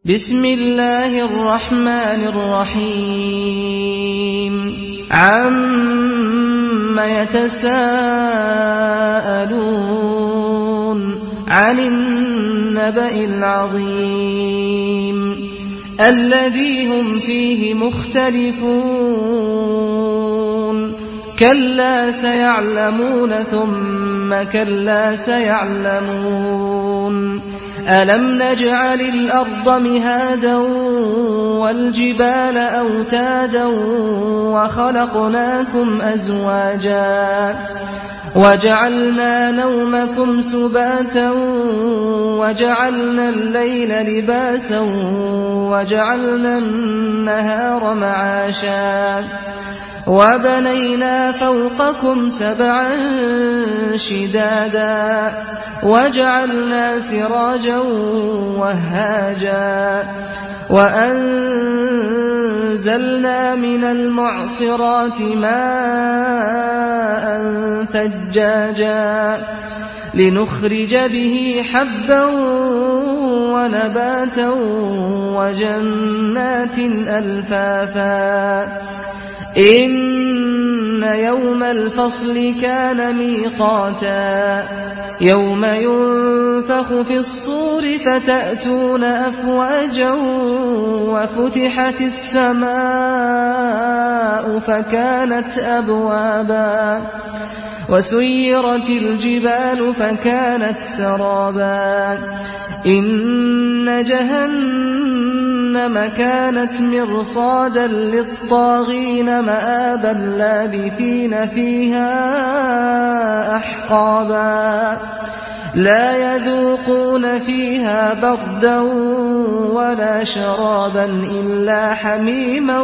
بسم الله الرحمن الرحيم عم يتساءلون عن النبأ العظيم الذي هم فيه مختلفون كلا سيعلمون ثم كلا سيعلمون ألم نجعل الأرض مهادا والجبال أوتادا وخلقناكم أزواجا وجعلنا نومكم سباتا وجعلنا الليل لباسا وجعلنا النهار معاشا وبنينا فوقكم سبعا شدادا وجعلنا سراجا وهاجا وأنزلنا من المعصرات ماء ثجاجا لنخرج به حبا ونباتا وجنات ألفافا إن يوم الفصل كان ميقاتا يوم ينفخ في الصور فتأتون أفواجا وفتحت السماء فكانت أبوابا وسيرت الجبال فكانت سرابا إن جهنم كانت مرصادا للطاغين مآبا لابثين فيها أحقابا لا يذوقون فيها بردا ولا شرابا إلا حميما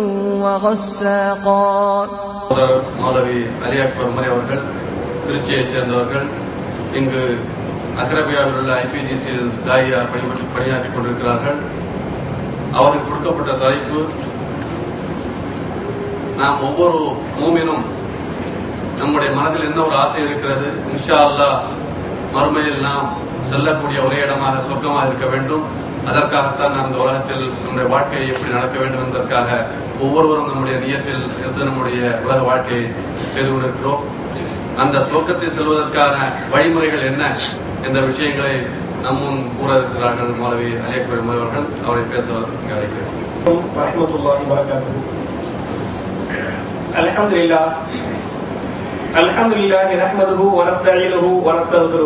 وغساقا மௌலவி அலி அக்பர் உமரி அவர்கள் திருச்சியைச் சேர்ந்தவர்கள் இங்கு அக்ரபியாவில் உள்ள ஐபிஜிசியில் தாயா பணிபுரி பணியாற்றிக் கொண்டிருக்கிறார்கள் அவருக்கு கொடுக்கப்பட்ட தலைப்பு நாம் ஒவ்வொரு மூமினும் நம்முடைய மனதில் என்ன ஒரு ஆசை இருக்கிறது இன்ஷா அல்லாஹ் மறுமையில் நாம் செல்லக்கூடிய ஒரே இடமாக சொர்க்கமாக இருக்க வேண்டும் அதற்காகத்தான் நாம் இந்த உலகத்தில் நம்முடைய வாழ்க்கையை எப்படி நடக்க வேண்டும் என்பதற்காக ஒவ்வொருவரும் நம்முடைய நியத்தில் இருந்து நம்முடைய உலக வாழ்க்கையை செய்து கொண்டிருக்கிறோம் அந்த சொர்க்கத்தை செல்வதற்கான வழிமுறைகள் என்ன என்ற விஷயங்களை நம் முன் கூற இருக்கிறார்கள் மௌலவி அலியக்பர் அவர்கள் அவரை பேச இங்கு அழைக்கிறேன் ورحمة الله وبركاته الحمد لله الحمد لله نحمده ونستعينه ونستغفره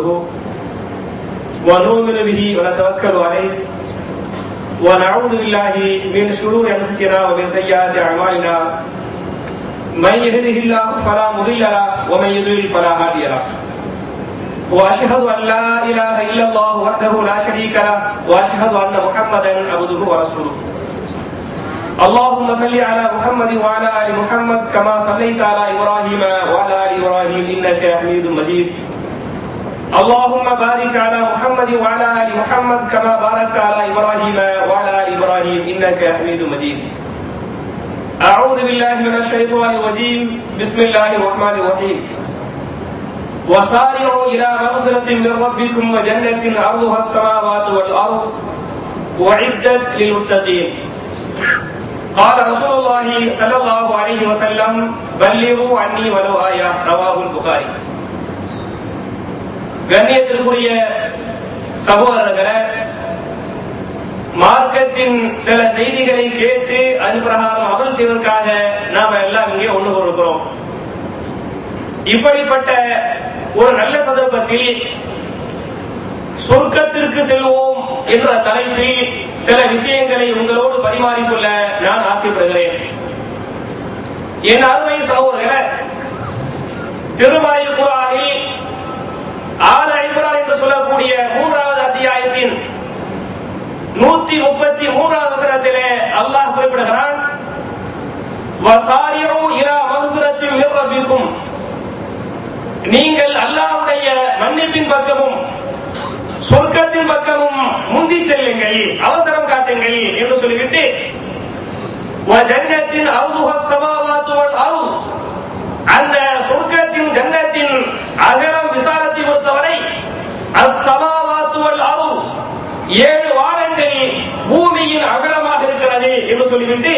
ونؤمن به ونتوكل عليه ونعوذ بالله من شرور انفسنا ومن سيئات اعمالنا من يهده الله فلا مضل له ومن يضلل فلا هادي له واشهد ان لا اله الا الله وحده لا شريك له واشهد ان محمدا عبده ورسوله اللهم صل على محمد وعلى ال محمد كما صليت على ابراهيم وعلى ال ابراهيم انك حميد مجيد اللهم بارك على محمد وعلى ال محمد كما باركت على ابراهيم وعلى ال ابراهيم انك حميد مجيد اعوذ بالله من الشيطان الرجيم بسم الله الرحمن الرحيم وسارعوا الى مغفره من ربكم وجنه ارضها السماوات والارض وعدت للمتقين قال رسول الله صلى الله عليه وسلم بلغوا عني ولو آية رواه البخاري கண்ணியத்திற்குரிய சகோதரர்களே மார்க்கத்தின் சில செய்திகளை கேட்டு அது பிரகாரம் அமல் செய்வதற்காக நாம எல்லாம் இங்கே ஒண்ணு கொண்டிருக்கிறோம் இப்படிப்பட்ட ஒரு நல்ல சந்தர்ப்பத்தில் சொர்க்கத்திற்கு செல்வோம் என்ற தலைப்பில் சில விஷயங்களை உங்களோடு பரிமாறிக்கொள்ள நான் ஆசைப்படுகிறேன் என் அருமை சகோதரர்களே திருமலை குரானில் ஆல இப்ரான் என்று சொல்லக்கூடிய மூன்றாவது அத்தியாயத்தின் நூத்தி முப்பத்தி மூன்றாவது வசனத்திலே அல்லாஹ் குறிப்பிடுகிறான் வசாரியோ இரா மகுபிரத்தில் நிர்வபிக்கும் நீங்கள் அல்லாஹ்வுடைய மன்னிப்பின் பக்கமும் சொர்க்கத்தின் பக்கமும் முந்தி செல்லுங்கள் அவசரம் காட்டுங்கள் என்று சொல்லிவிட்டு ஜன்னத்தின் அவுதுக சமாவாத்துவல் அருள் அந்த சொர்க்கத்தின் ஜன்னத்தின் அகலம் விசாலத்தை பொறுத்தவரை அஸ்ஸமாவாத்துவல் அருள் ஏழு வாரங்கள் பூமி என்று சொல்லிவிட்டு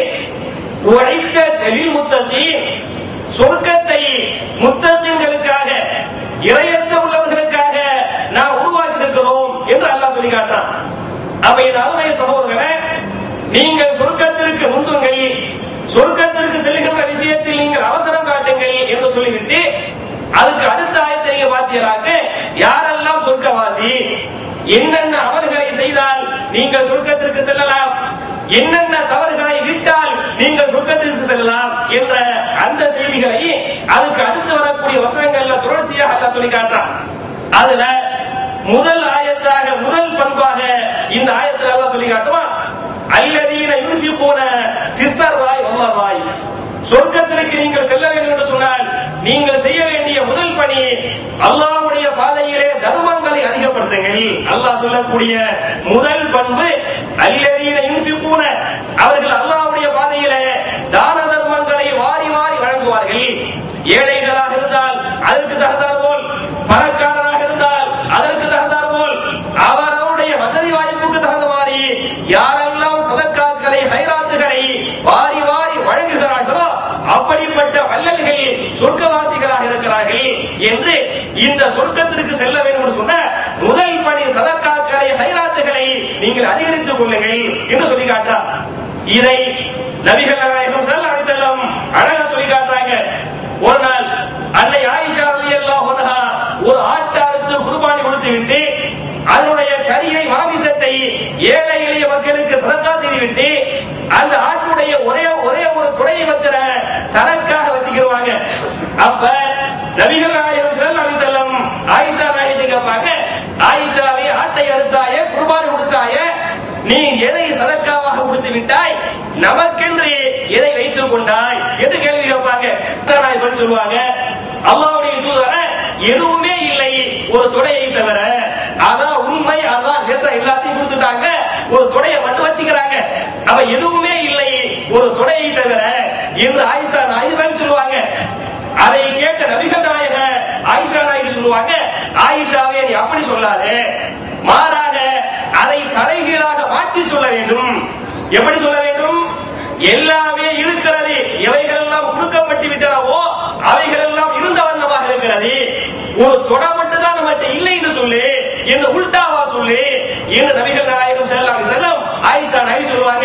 உழைத்த தெளில் முத்தத்தீன் சொர்க்கத்தை முத்தத்தின்களுக்காக இரையற்ற உள்ளவர்களுக்காக நான் உருவாக்கி இருக்கிறோம் என்று அல்லாஹ் சொல்லி காட்டுறான் அப்ப என் அருமை சகோதரர்களே நீங்கள் சொர்க்கத்திற்கு முந்துங்கள் சொர்க்கத்திற்கு செல்கின்ற விஷயத்தில் நீங்கள் அவசரம் காட்டுங்கள் என்று சொல்லிவிட்டு அதுக்கு அடுத்த ஆயத்தை நீங்க பார்த்தீங்களாக்க யாரெல்லாம் சொர்க்கவாசி என்னென்ன அமல்களை செய்தால் நீங்கள் சொர்க்கத்திற்கு செல்லலாம் என்னென்ன தவறுகளை விட்டால் நீங்கள் சொர்க்கத்திற்கு செல்லலாம் என்ற அந்த செய்திகளை அதுக்கு அடுத்து வரக்கூடிய வசனங்கள்ல தொடர்ச்சியாக அல்லாஹ் சொல்லி காட்டுறான் அதுல முதல் ஆயத்தாக முதல் பண்பாக இந்த ஆயத்தில் அல்லாஹ் சொல்லி காட்டுவான் அல்லதீன யுன்ஃபிகூன ஃபிஸ்ஸர்ராய் வல்லராய் சொர்க்கத்திற்கு நீங்கள் செல்ல வேண்டும் என்று சொன்னால் நீங்கள் செய்ய வேண்டிய முதல் பணி அல்லாஹ்வுடைய பாதையிலே தர்மங்களை அதிகப்படுத்துங்கள் அல்லாஹ் சொல்லக்கூடிய முதல் பண்பு அல்லதீன யுன்ஃபிகூன அவர்கள் அல்லாஹ்வுடைய பாதையிலே தான தர்மங்களை வாரி வாரி வழங்குவார்கள் ஏழைகளாக இருந்தால் அதற்கு தகுந்தார் போல் பணக்காரராக இருந்தால் அதற்கு தகுந்தார் போல் அவர் அவருடைய வசதி வாய்ப்புக்கு தகுந்த மாதிரி யாரெல்லாம் சதக்காக்களை ஹைராத்துகளை வாரி வாரி வழங்குகிறார்களோ அப்படிப்பட்ட வள்ளல்கள் சொர்க்கவாசிகளாக இருக்கிறார்கள் என்று இந்த சொர்க்கத்திற்கு செல்ல வேண்டும் என்று சொன்ன முதல் பணி சதக்காக்களை ஹைராத்துகளை நீங்கள் அதிகரித்துக் கொள்ளுங்கள் என்று சொல்லி காட்டார் இதை நபிகள் நாயகம் ஸல்லல்லாஹு அலைஹி வஸல்லம் அழகா சொல்லி காட்டுறாங்க ஒரு நாள் அன்னை ஆயிஷா ரலியல்லாஹு அன்ஹா ஒரு ஆட்டாருக்கு குர்பானி கொடுத்து விட்டு அதனுடைய கரியை மாமிசத்தை ஏழை எளிய மக்களுக்கு சதக்கா செய்துவிட்டு அந்த ஆட்டுடைய ஒரே ஒரே ஒரு துணையை பத்திர தனக்காக வச்சுக்கிடுவாங்க அப்ப நபிகள் நாயகம் ஸல்லல்லாஹு அலைஹி வஸல்லம் ஆயிஷா நாயிட்டு கேட்பாங்க ஆயிஷாவை ஆட்டை அறுத்தாய குர்பானி கொடுத்தாய நீ எதை சதக்காவாக கொடுத்து விட்டாய் நமக்கென்று எதை வைத்துக் கொண்டாய் என்று கேள்வி கேட்பாங்க நாய் பதில் சொல்லுவாங்க அல்லாவுடைய தூதர எதுவுமே இல்லை ஒரு துடையை தவிர அதான் உண்மை அதான் நெச எல்லாத்தையும் கொடுத்துட்டாங்க ஒரு துடையை மட்டும் வச்சுக்கிறாங்க அப்ப எதுவுமே இல்லை ஒரு துடையை தவிர என்று ஆயிஷா நாய் பதில் சொல்லுவாங்க அதை கேட்ட நபிகள் நாயக ஆயிஷா நாயகி சொல்லுவாங்க ஆயிஷாவே நீ அப்படி சொல்லாதே மாறாக அதை தலைகீழாக மாற்றி சொல்ல வேண்டும் எப்படி சொல்ல வேண்டும் எல்லாமே இருக்கிறது எவைகள் எல்லாம் கொடுக்கப்பட்டு விட்டனவோ அவைகள் எல்லாம் இருந்த வண்ணமாக இருக்கிறது ஒரு தொட மட்டும் தான் நம்மகிட்ட இல்லை என்று சொல்லு என்று உல்டாவா சொல்லு என்று நபிகள் நாயகம் செல்லாம் செல்லம் ஆயிஷா நாயகி சொல்லுவாங்க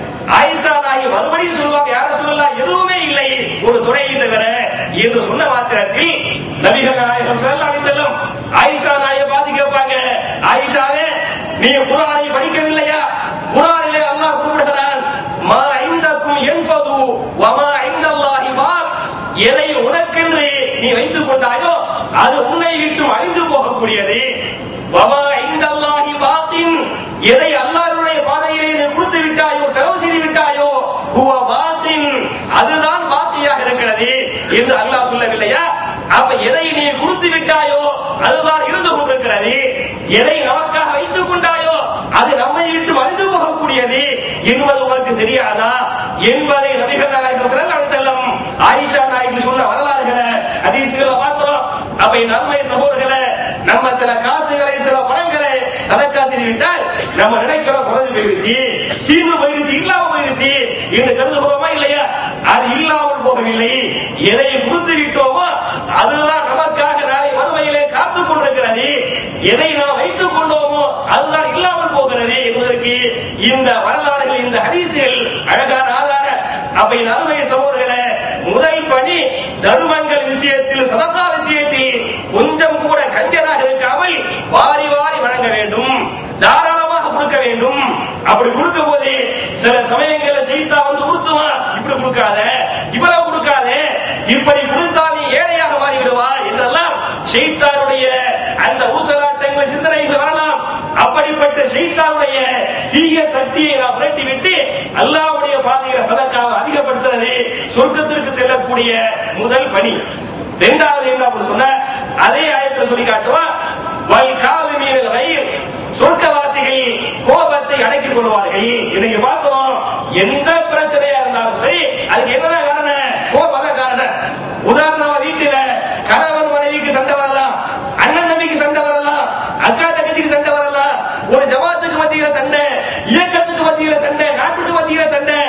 ஆயிஷா நாயகி மறுபடியும் சொல்லுவாங்க யார சொல்லலாம் எதுவுமே இல்லை ஒரு துறையை தவிர என்று சொன்ன மாத்திரத்தில் நபிகள் நாயகம் செல்லாம் செல்லம் ஆயிஷா நாயை பார்த்து கேட்பாங்க ஆயிஷாவே நீ குரானை படிக்கவில்லையா குரானிலே அல்லாஹ் குறிப்பிடுகிறான் மா ஐந்தக்கும் என்பது வமா ஐந்தல்லாஹி பாக் எதை உனக்கென்று நீ வைத்துக் கொண்டாயோ அது உன்னை விட்டு அழிந்து போகக்கூடியது வமா ஐந்தல்லாஹி பாத்தின் எதை அல்லாஹ்வுடைய பாதையிலே நீ கொடுத்து விட்டாயோ செலவு செய்து விட்டாயோ ஹுவ பாத்தின் அதுதான் பாத்தியாக இருக்கிறது என்று அல்லாஹ் சொல்லவில்லையா அப்ப எதை நீ கொடுத்து விட்டாயோ அதுதான் இருந்து கொண்டிருக்கிறது எதை நமக்காக வைத்துக் கொண்டாயோ அது நம்மை விட்டு மறைந்து போகக்கூடியது என்பது உனக்கு தெரியாதா என்பதை நபிகள் நாயகம் ஸல்லல்லாஹு அலைஹி வஸல்லம் ஆயிஷா நாயகி சொன்ன வரலாறுகளை ஹதீஸ்களை பார்க்கிறோம் அப்ப என் அருமை சகோதரர்களே நம்ம சில காசுகளை சில பணங்களை சதக்கா செய்து விட்டால் நம்ம நினைக்கிறோம் குறைஞ்சு போயிருச்சு தீர்ந்து போயிருச்சு இல்லாம போயிருச்சு என்று கருதுகிறோமா இல்லையா அது இல்லாமல் போகவில்லை எதை கொடுத்து விட்டோமோ அதுதான் நமக்காக நாளை மறுமையிலே காத்துக் கொண்டிருக்கிறது எதை நாம் வைத்துக் கொண்டோமோ அதுதான் இல்லாமல் போகிறது என்பதற்கு இந்த வரலாறுகள் இந்த ஹதீசுகள் அழகான ஆதார அப்ப இந்த அருமை சகோதரர்களே முதல் பணி தர்மங்கள் விஷயத்தில் சதக்கா விஷயத்தில் கொஞ்சம் கூட கஞ்சனாக இருக்காமல் வாரி வாரி வழங்க வேண்டும் தாராளமாக கொடுக்க வேண்டும் அப்படி கொடுக்கும் போது சில சமயங்கள்ல செய்தா வந்து உறுத்துவான் இப்படி கொடுக்காத இவ்வளவு கொடுக்காத இப்படி கொடுத்தால் நீ ஏழையாக மாறி விடுவாய் என்றெல்லாம் ஷெய்தானுடைய அந்த ஊசலாட்டங்கள் சிந்தனைகள் வரலாம் அப்படிப்பட்ட ஷெய்தானுடைய தீய சக்தியை நாம் விரட்டி விட்டு அல்லாவுடைய பாதையில சதக்காவை அதிகப்படுத்துறது சொர்க்கத்திற்கு செல்லக்கூடிய முதல் பணி இரண்டாவது என்ன அப்படின்னு சொன்ன அதே ஆயத்தில் சொல்லி காட்டுவா வல் காது மீனல் வயிர் சொர்க்கவாசிகள் கோபத்தை அடக்கிக் கொள்வார்கள் இன்னைக்கு பார்க்கிறோம் எந்த பிரச்சனையா இருந்தாலும் சரி அதுக்கு என்னதான் காரணம் கோபம் தான் காரணம் உதாரணமா வீட்டுல கணவன் மனைவிக்கு சண்டை வரலாம் அண்ணன் தம்பிக்கு சண்டை வரலாம் அக்கா தங்கச்சிக்கு சண்டை வரலாம் ஒரு ஜமாத்துக்கு மத்தியில சண்டை இயக்கத்துக்கு மத்தியில சண்டை நாட்டுக்கு மத்தியில சண்டை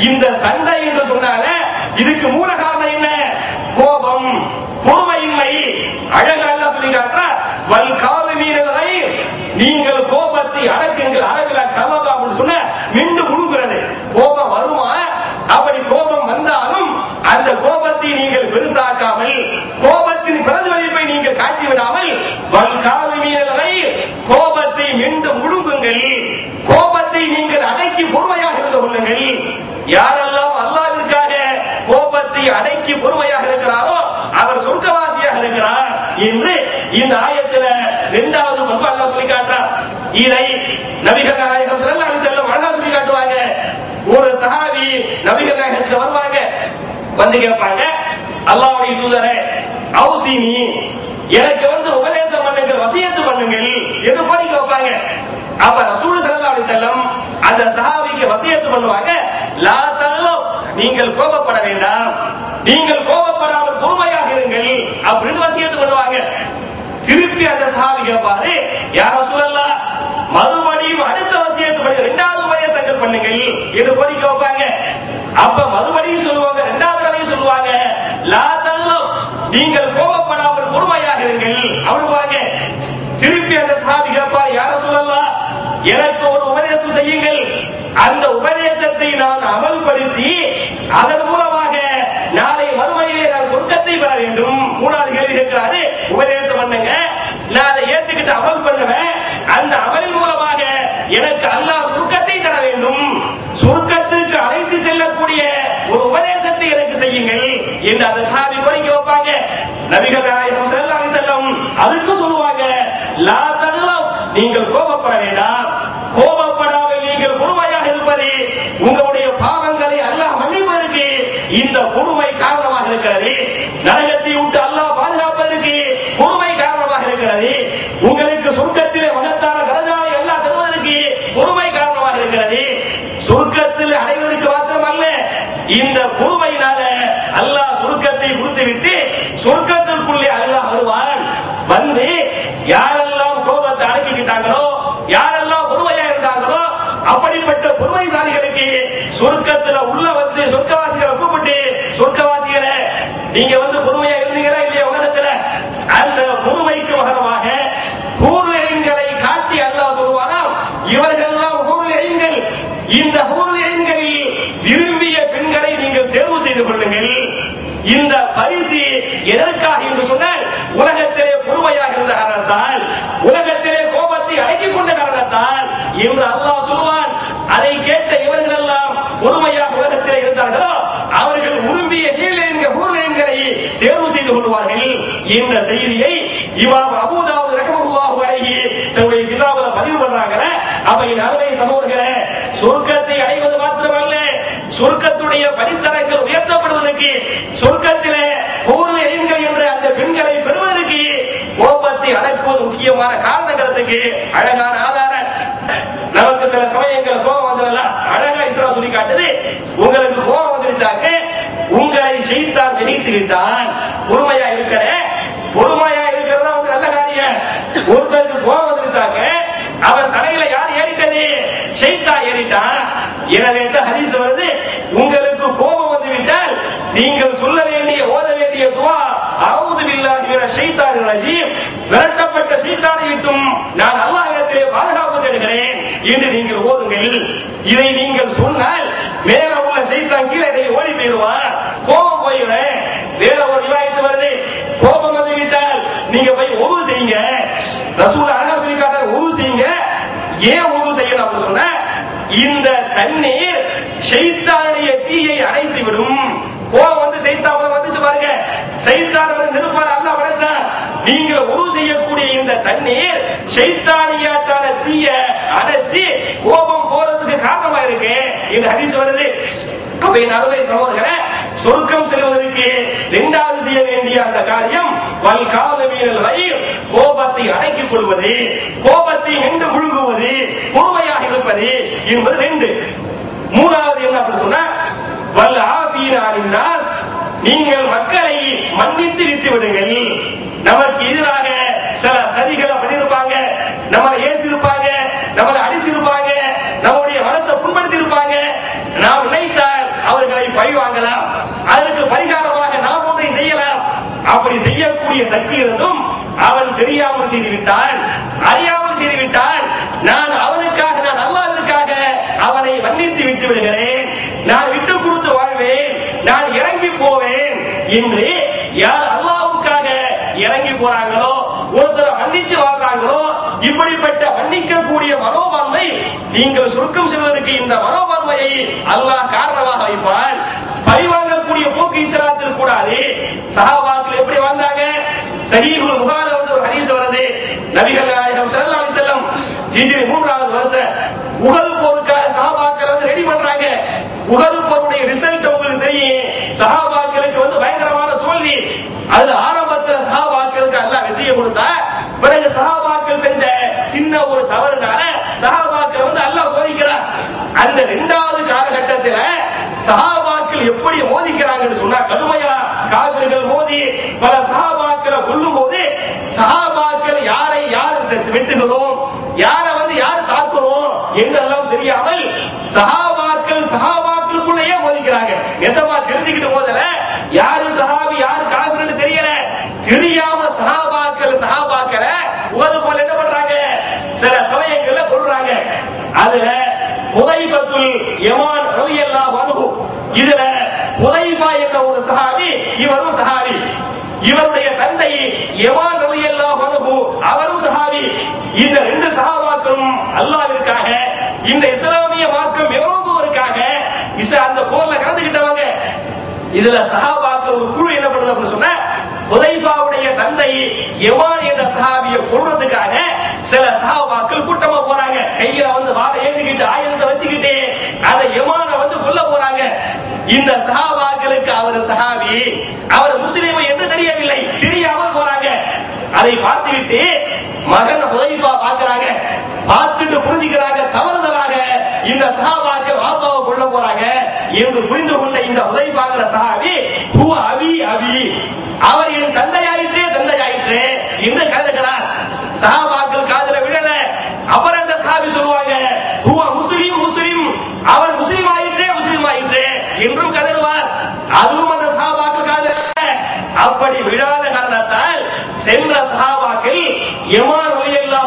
இந்த சண்டை என்று சொன்னால இதுக்கு மூல காரணம் என்ன கோபம் பொறுமையின்மை அழகா எல்லாம் சொல்லி காட்டுறார் வல் காது மீறலை நீங்கள் கோபத்தை அடக்குங்கள் அளவில கலவா அப்படின்னு சொன்ன மிண்டு முழுகிறது கோபம் வருமா அப்படி கோபம் வந்தாலும் அந்த கோபத்தை நீங்கள் பெருசாக்காமல் கோபத்தின் பிரதிபலிப்பை நீங்கள் காட்டி விடாமல் வல் காது மீறலை கோபத்தை மிண்டு முழுங்குங்கள் கோபத்தை நீங்கள் அடக்கி பொறுமையாக இருந்து கொள்ளுங்கள் யாரெல்லாம் அல்லாவிற்காக கோபத்தை அடக்கி பொறுமையாக இருக்கிறாரோ அவர் சொர்க்கவாசியாக இருக்கிறார் என்று இந்த ஆயத்துல இரண்டாவது பண்பு அல்லாஹ் சொல்லி காட்டுறார் இதை நபிகள் நாயகம் ஸல்லல்லாஹு அலைஹி வஸல்லம் அழகா சொல்லி காட்டுவாங்க ஒரு சஹாபி நபிகள் நாயகத்துக்கு வருவாங்க வந்து கேட்பாங்க அல்லாஹ்வுடைய தூதரே அவுசினி எனக்கு வந்து உபதேசம் பண்ணுங்கள் வசியத்து பண்ணுங்கள் என்று கோரிக்கை வைப்பாங்க அப்ப ரசூல் ஸல்லல்லாஹு அலைஹி வஸல்லம் அந்த சஹாபிக்கு வசியத்து பண்ணுவாங்க லா தல்லோ நீங்கள் கோபப்பட வேண்டாம் நீங்கள் கோபப்படாமல் பொறுமையாக இருங்கள் அப்படின்னு வசியத்து பண்ணுவாங்க திருப்பி அந்த சஹாபி கேட்பாரு யார சூழல்லா மறுபடியும் அடுத்த வசியத்து பண்ணி இரண்டாவது உபதேசங்கள் பண்ணுங்கள் என்று கோரிக்கை வைப்பாங்க அப்ப மறுபடியும் சொல்லுவாங்க இரண்டாவது தடவையும் சொல்லுவாங்க லா தல்லோ நீங்கள் கோபப்படாமல் பொறுமையாக இருங்கள் அப்படிவாங்க திருப்பி அந்த சஹாபி கேட்பார் யார சொல்லலாம் எனக்கு ஒரு உபதேசம் செய்யுங்கள் அந்த உபதேசத்தை நான் அமல்படுத்தி அதன் மூலமாக நாளை மறுமையிலே நான் சொர்க்கத்தை பெற வேண்டும் மூணாவது கேள்வி கேட்கிறாரு உபதேசம் பண்ணுங்க நான் அதை ஏத்துக்கிட்டு அமல் பண்ணுவேன் அந்த அமலின் மூலமாக எனக்கு அல்லாஹ் சொர்க்கத்தை தர வேண்டும் சொர்க்கத்துக்கு அழைத்து செல்லக்கூடிய ஒரு உபதேசத்தை எனக்கு செய்யுங்கள் என்று அந்த சாமி கோரிக்கை வைப்பாங்க நபிகள் நாயகம் ஸல்லல்லாஹு அலைஹி வஸல்லம் அதுக்கு சொல்லுவாங்க லா தகுலம் நீங்கள் கோபப்பட வேண்டாம் கோபப்படாமல் நீங்கள் பொறுமையாக இருப்பது உங்களுடைய பாவங்களை அல்லாஹ் மன்னிப்பதற்கு இந்த பொறுமை காரணமாக இருக்கிறது நரகத்தை விட்டு அல்லாஹ் பாதுகாப்பதற்கு பொறுமை காரணமாக இருக்கிறது உங்களுக்கு சொர்க்கத்திலே மகத்தான கரஜாவை எல்லாம் தருவதற்கு பொறுமை காரணமாக இருக்கிறது சொர்க்கத்தில் அடைவதற்கு மாத்திரமல்ல இந்த பொறுமையினால அல்லாஹ் சொர்க்கத்தை கொடுத்து விட்டு சொர்க்கத்திற்குள்ளே அல்லாஹ் வருவான் வந்து யாரெல்லாம் கோபத்தை அடக்கிக்கிட்டாங்களோ யாரெல்லாம் பொறுமையா இருந்தாங்களோ அப்படிப்பட்ட பொறுமைசாலிகளுக்கு சொர்க்கத்துல உள்ள வந்து சொர்க்கவாசிகளை கூப்பிட்டு சொர்க்கவாசிகளை நீங்க வந்து பொறுமையா இருந்தீங்களா இல்லையா உலகத்துல அந்த பொறுமைக்கு மகனமாக ஹூர்லெயின்களை காட்டி அல்லாஹ் சொல்லுவாராம் இவர்களெல்லாம் ஹூர்லெயின்கள் இந்த ஹூர்லெயின்களில் விரும்பிய பெண்களை நீங்கள் தேர்வு செய்து கொள்ளுங்கள் இந்த பரிசு எதற்காக என்று சொன்னால் உலகத்திலே பொறுமையாக இருந்த காரணத்தால் உலகத்திலே கோபத்தை அடக்கிக் கொண்ட காரணத்தால் என்று அல்லாஹ் சொல்லுவான் அதை கேட்ட இவர்கள் எல்லாம் பொறுமையாக உலகத்திலே இருந்தார்களோ அவர்கள் விரும்பிய ஹீலேன்கள் ஹூர்லேன்களை தேர்வு செய்து கொள்வார்கள் என்ற செய்தியை இமாம் அபூதாவுத் ரஹ்மத்துல்லாஹு அலைஹி தன்னுடைய கிதாபுல பதிவு பண்றாங்க அப்ப என் அருமை சகோதரர்களே சொர்க்கத்தை அடைவது மாத்திரமல்ல சொர்க்கத்துடைய படித்தரங்கள் உயர்த்தப்படுவதற்கு சொர்க்கத்திலே ஹூர்லேன்கள் என்ற அந்த பெண்களை பெறுவதற்கு கோபத்தை அடக்குவது முக்கியமான காரணங்கிறதுக்கு அழகான ஆதாரம் நமக்கு சில சமயங்கள் கோபம் வந்ததெல்லாம் அழகா இஸ்லாம் சொல்லி காட்டுது உங்களுக்கு கோபம் வந்துருச்சாக்க உங்களை செய்தான் விதித்து விட்டான் பொறுமையா இருக்கிற பொறுமையா இருக்கிறதா வந்து நல்ல காரியம் ஒருத்தருக்கு கோபம் வந்துருச்சாக்க அவன் தலையில யார் ஏறிட்டது செய்தா ஏறிட்டான் எனவே தான் ஹதீஸ் வருது உங்களுக்கு கோபம் வந்து விட்டால் நீங்கள் சொல்ல வேண்டிய ஓத வேண்டிய துவா அவுது பில்லாஹி மின ஷைத்தானிர் ரஜீம் விரட்டப்பட்ட ஷைத்தானை விட்டும் நான் அல்லாஹ்விடத்திலே பாதுகாப்பு தேடுகிறேன் என்று நீங்கள் ஓதுங்கள் இதை நீங்கள் சொன்னால் மேல உள்ள ஷைத்தான் கீழே இதை ஓடி போயிருவான் கோபம் போயிடும் வேற ஒரு ரிவாயத்து வருது கோபம் வந்து விட்டால் நீங்க போய் உதவு செய்யுங்க ரசூல் அழகா சொல்லி காட்டார் உதவு செய்யுங்க ஏன் உதவு செய்யணும் அப்படின்னு சொன்ன இந்த தண்ணீர் ஷைத்தானுடைய தீயை அணைத்து விடும் கோபம் வந்து சைத்தான வந்துச்சு பாருங்க சைத்தான வந்து நெருப்பால் அல்ல வளைச்சா நீங்கள் உரு செய்யக்கூடிய இந்த தண்ணீர் சைத்தானியாட்டான தீய அடைச்சு கோபம் போறதுக்கு காரணமா இருக்கு இந்த ஹதீஸ் வருது அப்ப என் அறுவை சகோதரர்களே சொர்க்கம் செல்வதற்கு இரண்டாவது செய்ய வேண்டிய அந்த காரியம் வல் காதமீனல் வயிர் கோபத்தை அடக்கிக் கொள்வது கோபத்தை நின்று முழுகுவது பொறுமையாக இருப்பது என்பது ரெண்டு மூணாவது என்ன அப்படி சொன்னா வல் ஆபீனாரின் நாஸ் நீங்கள் மக்களை மன்னித்து விட்டு விடுங்கள் நமக்கு எதிராக சில சதிகளை பண்ணிருப்பாங்க நம்மளை ஏசிருப்பாங்க நம்மளை அடிச்சிருப்பாங்க நம்முடைய மனசை புண்படுத்தி இருப்பாங்க நாம் நினைத்தால் அப்படி செய்யக்கூடிய சக்தி இருந்தும் அவன் தெரியாமல் செய்து விட்டான் அறியாமல் செய்து விட்டான் நான் அவனுக்காக நான் அல்லாவிற்காக அவனை மன்னித்து விட்டு விடுகிறேன் நான் விட்டு கொடுத்து வாழ்வேன் நான் இறங்கி போவேன் என்று யார் அல்லாவுக்காக இறங்கி போறாங்களோ ஒருத்தரை மன்னிச்சு வாழ்றாங்களோ இப்படிப்பட்ட மன்னிக்கக்கூடிய மனோபான்மை நீங்கள் சுருக்கம் செய்வதற்கு இந்த மனோபான்மையை அல்லாஹ் காரணமாக வைப்பான் பழிவாங்கக்கூடிய போக்கு இஸ்லாத்தில் கூடாது சஹாபாக்கள் எப்படி வாழ்ந்தாங்க சஹீஹுல் புகாரில வந்து ஒரு ஹதீஸ் வருது நபிகள் நாயகம் ஸல்லல்லாஹு அலைஹி வஸல்லம் ஹிஜ்ரி மூன்றாவது வருஷம் உகது போருக்காக சஹாபாக்கள் வந்து ரெடி பண்றாங்க உகது போருடைய ரிசல்ட் உங்களுக்கு தெரியும் சஹாபாக்களுக்கு வந்து பயங்கரமான தோல்வி அதுல ஆரம்பத்துல சஹாபாக்களுக்கு அல்லாஹ் வெற்றியை கொடுத்தா பிறகு சஹாபாக்கள் செஞ்ச சின்ன ஒரு தவறுனால சஹாபாக்கள் வந்து அல்லாஹ் சோதிக்கிறார் அந்த இரண்டாவது காலகட்டத்துல சஹாபாக்கள் எப்படி மோதிக்கிறாங்கன்னு சொன்னா கடுமையா காவிர்கள் மோதி பல சஹாபாக்களை கொல்லும் போது சஹாபாக்கள் யாரை யார் வெட்டுகிறோம் யாரை வந்து யார் தாக்குறோம் என்றெல்லாம் தெரியாமல் சஹாபாக்கள் சஹாபாக்களுக்குள்ளேயே மோதிக்கிறாங்க நெசமா தெரிஞ்சுக்கிட்டு போதல யாரு சஹாபி யாரு காவிர்னு தெரியல தெரியாம சஹாபாக்கள் சஹாபாக்கள உகது போல என்ன பண்றாங்க சில சமயங்கள்ல கொள்றாங்க அதுல புதைபத்துல் யமான் ரலியல்லாஹு அன்ஹு இதுல புதைபா என்ற ஒரு சஹாபி இவரும் சஹாபி இவருடைய தந்தை யமான் ரலியல்லாஹு அன்ஹு அவரும் சஹாபி இந்த ரெண்டு சஹாபாக்களும் அல்லாஹ்விற்காக இந்த இஸ்லாமிய மார்க்கம் மேலோங்குவதற்காக இச அந்த போர்ல கலந்துகிட்டவங்க இதுல சஹாபாக்கள் ஒரு குழு என்ன பண்ணுது அப்படின்னு சொன்னா ஹுதைஃபாவுடைய தந்தை யமான் என்ற சஹாபியை கொல்றதுக்காக சில சஹாபாக்கள் கூட்டமா போறாங்க கையில வந்து வாழை ஏந்திக்கிட்டு ஆயுதத்தை வச்சுக்கிட்டு அந்த யமான வந்து கொல்ல போறாங்க இந்த சஹாபாக்களுக்கு அவர் சஹாபி அவர் முஸ்லீம் என்று தெரியவில்லை தெரியாமல் போறாங்க அதை பார்த்துவிட்டு மகன் ஹுதைஃபா பார்க்கறாங்க பார்த்துட்டு புரிஞ்சுக்கிறாங்க தவறுதலாக இந்த சஹாபாக்கள் வாப்பாவை கொல்ல போறாங்க என்று புரிந்து கொண்ட இந்த ஹுதைஃபாங்கிற சஹாபி ஹுவ அபி அபி அவர் என் தந்தையாயிற்றே தந்தையாயிற்றே என்று கருதுகிறார் சஹாபாக்கள் காதுல விழல அப்புறம் அந்த சஹாபி சொல்லுவாங்க ஹுவ முஸ்லிம் முஸ்லிம் அவர் முஸ்லிம் ஆயிற்றே முஸ்லிம் ஆயிற்றே என்றும் கருதுவார் அதுவும் அந்த சஹாபாக்கள் காதுல விழல. அப்படி விழாத காரணத்தால் சென்ற சஹாபாக்கள் எமான் வழியெல்லாம்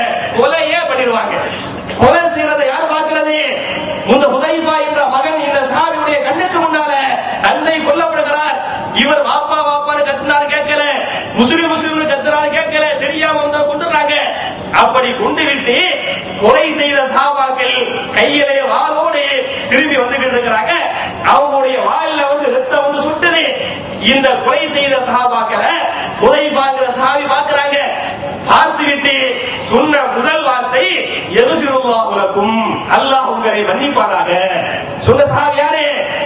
கொலையே பண்ணிடுவாங்க கொலை செய்யறதை யார் பார்க்கிறது இந்த ஹுதைஃபா என்ற மகன் இந்த சஹாபியுடைய கண்ணுக்கு முன்னால தந்தை கொல்லப்படுகிறார் இவர் வாப்பா வாப்பான்னு கத்துனாரு கேட்கல முஸ்லிம் முஸ்லிம் கத்துனாரு கேட்கல தெரியாம வந்து கொண்டுறாங்க அப்படி கொண்டு விட்டு கொலை செய்த சஹாபாக்கள் கையிலே வாளோடு திரும்பி வந்துகிட்டு இருக்கிறாங்க அவங்களுடைய வாயில வந்து ரத்தம் வந்து சுட்டுது இந்த கொலை செய்த சஹாபாக்களை ஹுதைஃபாங்கிற சஹாபி பார்க்கறாங்க பார்த்துவிட்டு சொன்ன முதல் வார்த்தை எதுகிருல்லாஹு லக்கும் அல்லாஹ் உங்களை மன்னிப்பாராக சொன்ன சஹாபி யாரு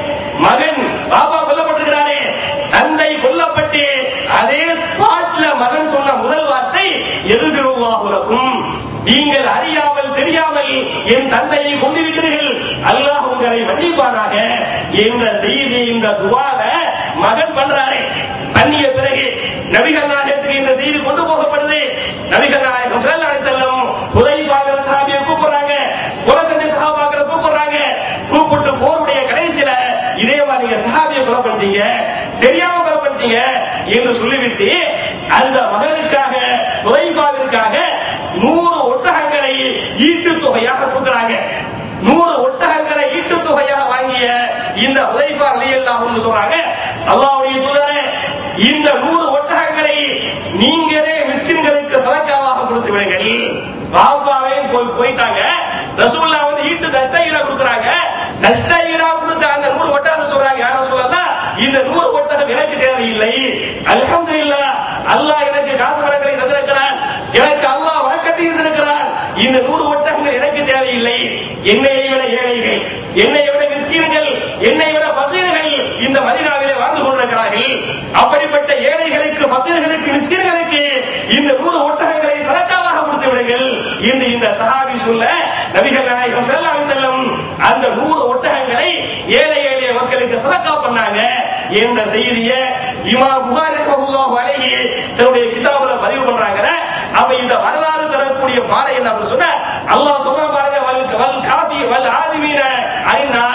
மகன் பாப்பா கொல்லப்பட்டிருக்கிறாரே தந்தை கொல்லப்பட்டு அதே ஸ்பாட்ல மகன் சொன்ன முதல் வார்த்தை எதுகிருல்லாஹு லக்கும் நீங்கள் அறியாமல் தெரியாமல் என் தந்தையை கொண்டு விட்டீர்கள் அல்லாஹ் உங்களை மன்னிப்பானாக என்ற செய்தி இந்த துவாவை மகன் பண்றாரு பண்ணிய பிறகு நபிகள் நாயகத்துக்கு இந்த செய்தி கொண்டு போகப்படுது நபிகள் நாயகம் ஸல்லல்லாஹு அலைஹி வஸல்லம் ஹுதைஃபாவிர சஹாபியை கூப்பிடுறாங்க கொலை செஞ்ச சஹாபாக்களை கூப்பிடுறாங்க கூப்பிட்டு போருடைய கடைசியில இதே மாதிரி நீங்க சஹாபியை கொலை பண்ணிட்டீங்க தெரியாம கொலை பண்ணிட்டீங்க என்று சொல்லிவிட்டு அந்த மகனுக்காக ஹுதைஃபாவிற்காக நூறு ஒட்டகங்களை ஈட்டு தொகையாக கொடுக்கிறாங்க நூறு ஒட்டகங்களை ஈட்டு தொகையாக வாங்கிய இந்த உதைஃபா ரலியல்லாஹு சொல்றாங்க அல்லாஹ்வுடைய தூதரே இந்த நூறு ஒட்டகங்களை நீங்களே மிஸ்கின்களுக்கு சதக்காவாக கொடுத்து விடுங்கள் பாப்பாவே போய் போயிட்டாங்க ரசூல்லா வந்து ஈட்டு நஷ்ட ஈடா கொடுக்குறாங்க நஷ்ட ஈடா கொடுத்த அந்த நூறு ஒட்டகத்தை சொல்றாங்க யாரும் சொல்லலாம் இந்த நூறு ஒட்டகம் எனக்கு தேவையில்லை அல்ஹம்துலில்லாஹ் அல்லாஹ் எனக்கு காசு வழக்கலை தந்திருக்கிறார் எனக்கு அல்லாஹ் வழக்கத்தை தந்திருக்கிறார் இந்த நூறு ஒட்டகங்கள் எனக்கு தேவையில்லை என்னை விட ஏழைகள் என்னை விட மிஸ்கீன்கள் என்னை விட பகீர்கள் இந்த மதினாவிலே வாழ்ந்து கொண்டிருக்கிறார்கள் அப்படிப்பட்ட ஏழைகளுக்கு பகீர்களுக்கு மிஸ்கீன்களுக்கு இந்த நூறு ஒட்டகங்களை சதக்காவாக கொடுத்து விடுங்கள் என்று இந்த சஹாபி சொல்ல நபிகள் நாயகம் ஸல்லல்லாஹு அலைஹி வஸல்லம் அந்த நூறு ஒட்டகங்களை ஏழை எளிய மக்களுக்கு சதக்கா பண்ணாங்க என்ற செய்தியை இமாம் புகாரி ரஹ்மத்துல்லாஹி அலைஹி தன்னுடைய கிதாபுல பதிவு பண்றாங்க அப்ப இந்த வரலாறு தரக்கூடிய பாடம் என்ன அப்படின்னு சொன்னா அல்லாஹ் சொல்றான் பாருங்க வல் வல் காபி வல் ஆதிமீன அரினா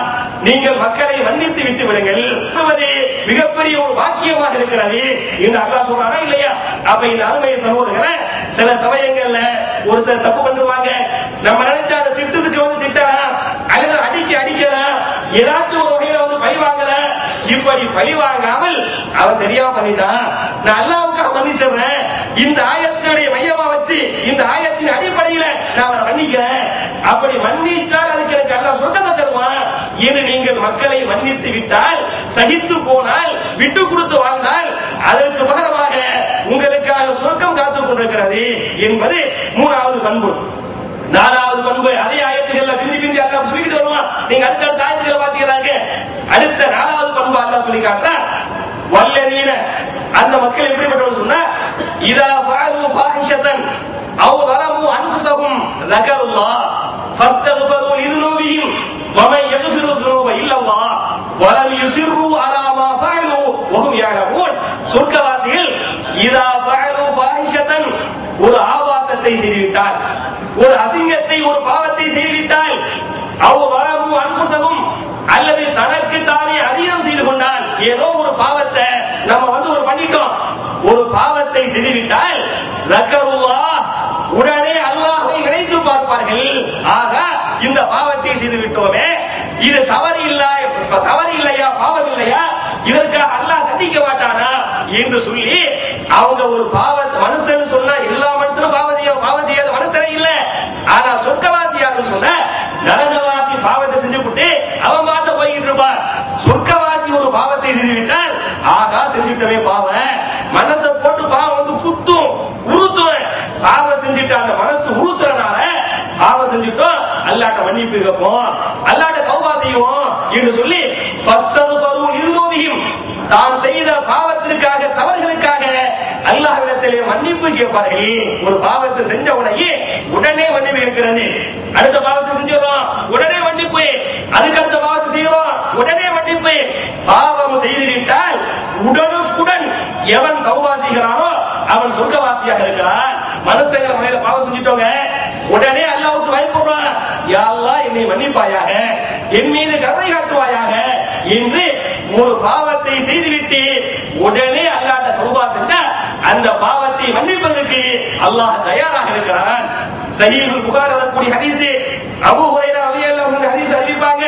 நீங்கள் மக்களை மன்னித்து விட்டு விடுங்கள் என்பது மிகப்பெரிய ஒரு வாக்கியமாக இருக்கிறது என்று அல்லாஹ் சொல்றாரா இல்லையா அப்ப இந்த அருமை சகோதரர்களை சில சமயங்கள்ல ஒரு சில தப்பு பண்ணுவாங்க நம்ம நினைச்சா அந்த திட்டத்துக்கு வந்து திட்டலாம் அல்லது அடிக்க அடிக்கலாம் ஏதாச்சும் ஒரு வகையில வந்து பழி வாங்கலாம் இப்படி பழி வாங்காமல் அவன் தெரியாம பண்ணிட்டான் நான் அல்லாவுக்காக மன்னிச்சிடுறேன் இந்த ஆயத்தினுடைய மையமா வச்சு இந்த ஆயத்தின் அடிப்படையில நான் அவனை மன்னிக்கிறேன் அப்படி மன்னிச்சால் அதுக்கு எனக்கு அல்லாஹ் சொர்க்கத்தை தருவான் என்று நீங்கள் மக்களை மன்னித்து விட்டால் சகித்து போனால் விட்டு கொடுத்து வாழ்ந்தால் அதற்கு பகரமாக உங்களுக்காக சொர்க்கம் காத்துக் கொண்டிருக்கிறது என்பது மூணாவது பண்பு நாலாவது பண்பு அதே ஆயத்துகள்ல பிந்தி பிந்தி அல்லா சொல்லிட்டு வருவான் நீங்க அடுத்த அடுத்த ஆயத்துக்களை பாத்தீங்களாங்க அடுத்த நாலாவது பண்பு அல்லா சொல்லி காட்டா வல்லதீன அந்த மக்கள் எப்படிப்பட்டவங்க சொன்னா இதா ஃபஅலு ஃபாஹிஷத்தன் அவ் ظلموا انفسهم ذكروا الله فاستغفروا لذنوبهم ومن يغفر الذنوب الا الله ولم يصروا على ما فعلوا وهم يعلمون சொர்க்கவாசிகள் இதா ஃபஅலு ஃபாஹிஷத்தன் ஒரு ஆபாசத்தை செய்துவிட்டால் ஒரு அசிங்கத்தை ஒரு பாவத்தை செய்துவிட்டால் அவ் வளமு அன்புசகும் அல்லது தனக்கு தானே அதிகம் செய்து கொண்டால் ஏதோ ஒரு பாவத்தை நம்ம வந்து ஒரு பண்ணிட்டோம் ஒரு பாவத்தை செய்துவிட்டால் ரக்கருவா உடனே அல்லாஹ்வை நினைத்து பார்ப்பார்கள் ஆக இந்த பாவத்தை செய்து விட்டோமே இது தவறு இல்ல தவறு இல்லையா பாவம் இல்லையா இதற்காக அல்லாஹ் தண்டிக்க மாட்டானா என்று சொல்லி அவங்க ஒரு பாவத்தை மனுஷன் சொன்னா எல்லா மனுஷனும் பாவம் செய்ய பாவம் செய்யாத மனுஷனே இல்ல ஆனா சொர்க்கவாசியாக சொன்ன நரகவாசி பாவத்தை செஞ்சு விட்டு அவன் பாட்ட போய்கிட்டு இருப்பான் சொர்க்கவாசி ஒரு பாவத்தை செஞ்சு விட்டால் ஆகா செஞ்சுட்டவே பாவம் மனசை போட்டு பாவம் வந்து குத்தும் உறுத்தும் பாவம் செஞ்சுட்டு அந்த மனசு உறுத்துறனால பாவம் செஞ்சுட்டோம் அல்லாட்ட மன்னிப்பு கேட்போம் அல்லாட்ட தௌபா செய்வோம் என்று சொல்லி ஃபஸ்தது பருவம் இதுநோவியும் தான் செய்த பாவத்திற்காக தவறுகளுக்காக அல்லாஹ்விடத்திலே மன்னிப்பு கேட்பார்கள் ஒரு பாவத்தை செஞ்ச உடனே உடனே மன்னிப்பு கேட்கிறது அடுத்த பாவத்தை செஞ்சிடறோம் உடனே மன்னிப்பு அதுக்கு அடுத்த பாவத்தை செய்யறோம் உடனே மன்னிப்பு பாவம் செய்துவிட்டால் உடனுக்குடன் எவன் தௌபா செய்கிறானோ அவன் சொர்க்கவாசியாக இருக்கிறான் மனுஷங்கிற முறையில பாவம் செஞ்சுட்டோங்க உடனே அல்லாவுக்கு பயப்படுறான் யா அல்லாஹ் என்னை மன்னிப்பாயாக என் மீது கருணை காட்டுவாயாக என்று ஒரு பாவத்தை செய்துவிட்டு உடனே அல்லாட்ட தௌபா செஞ்சா அந்த பாவத்தை மன்னிப்பதற்கு அல்லாஹ் தயாராக இருக்கிறான் சஹீஹுல் புகார் வரக்கூடிய ஹதீஸ் அபூ ஹுரைரா ரலியல்லாஹு அன்ஹு ஹதீஸ் அறிவிப்பாங்க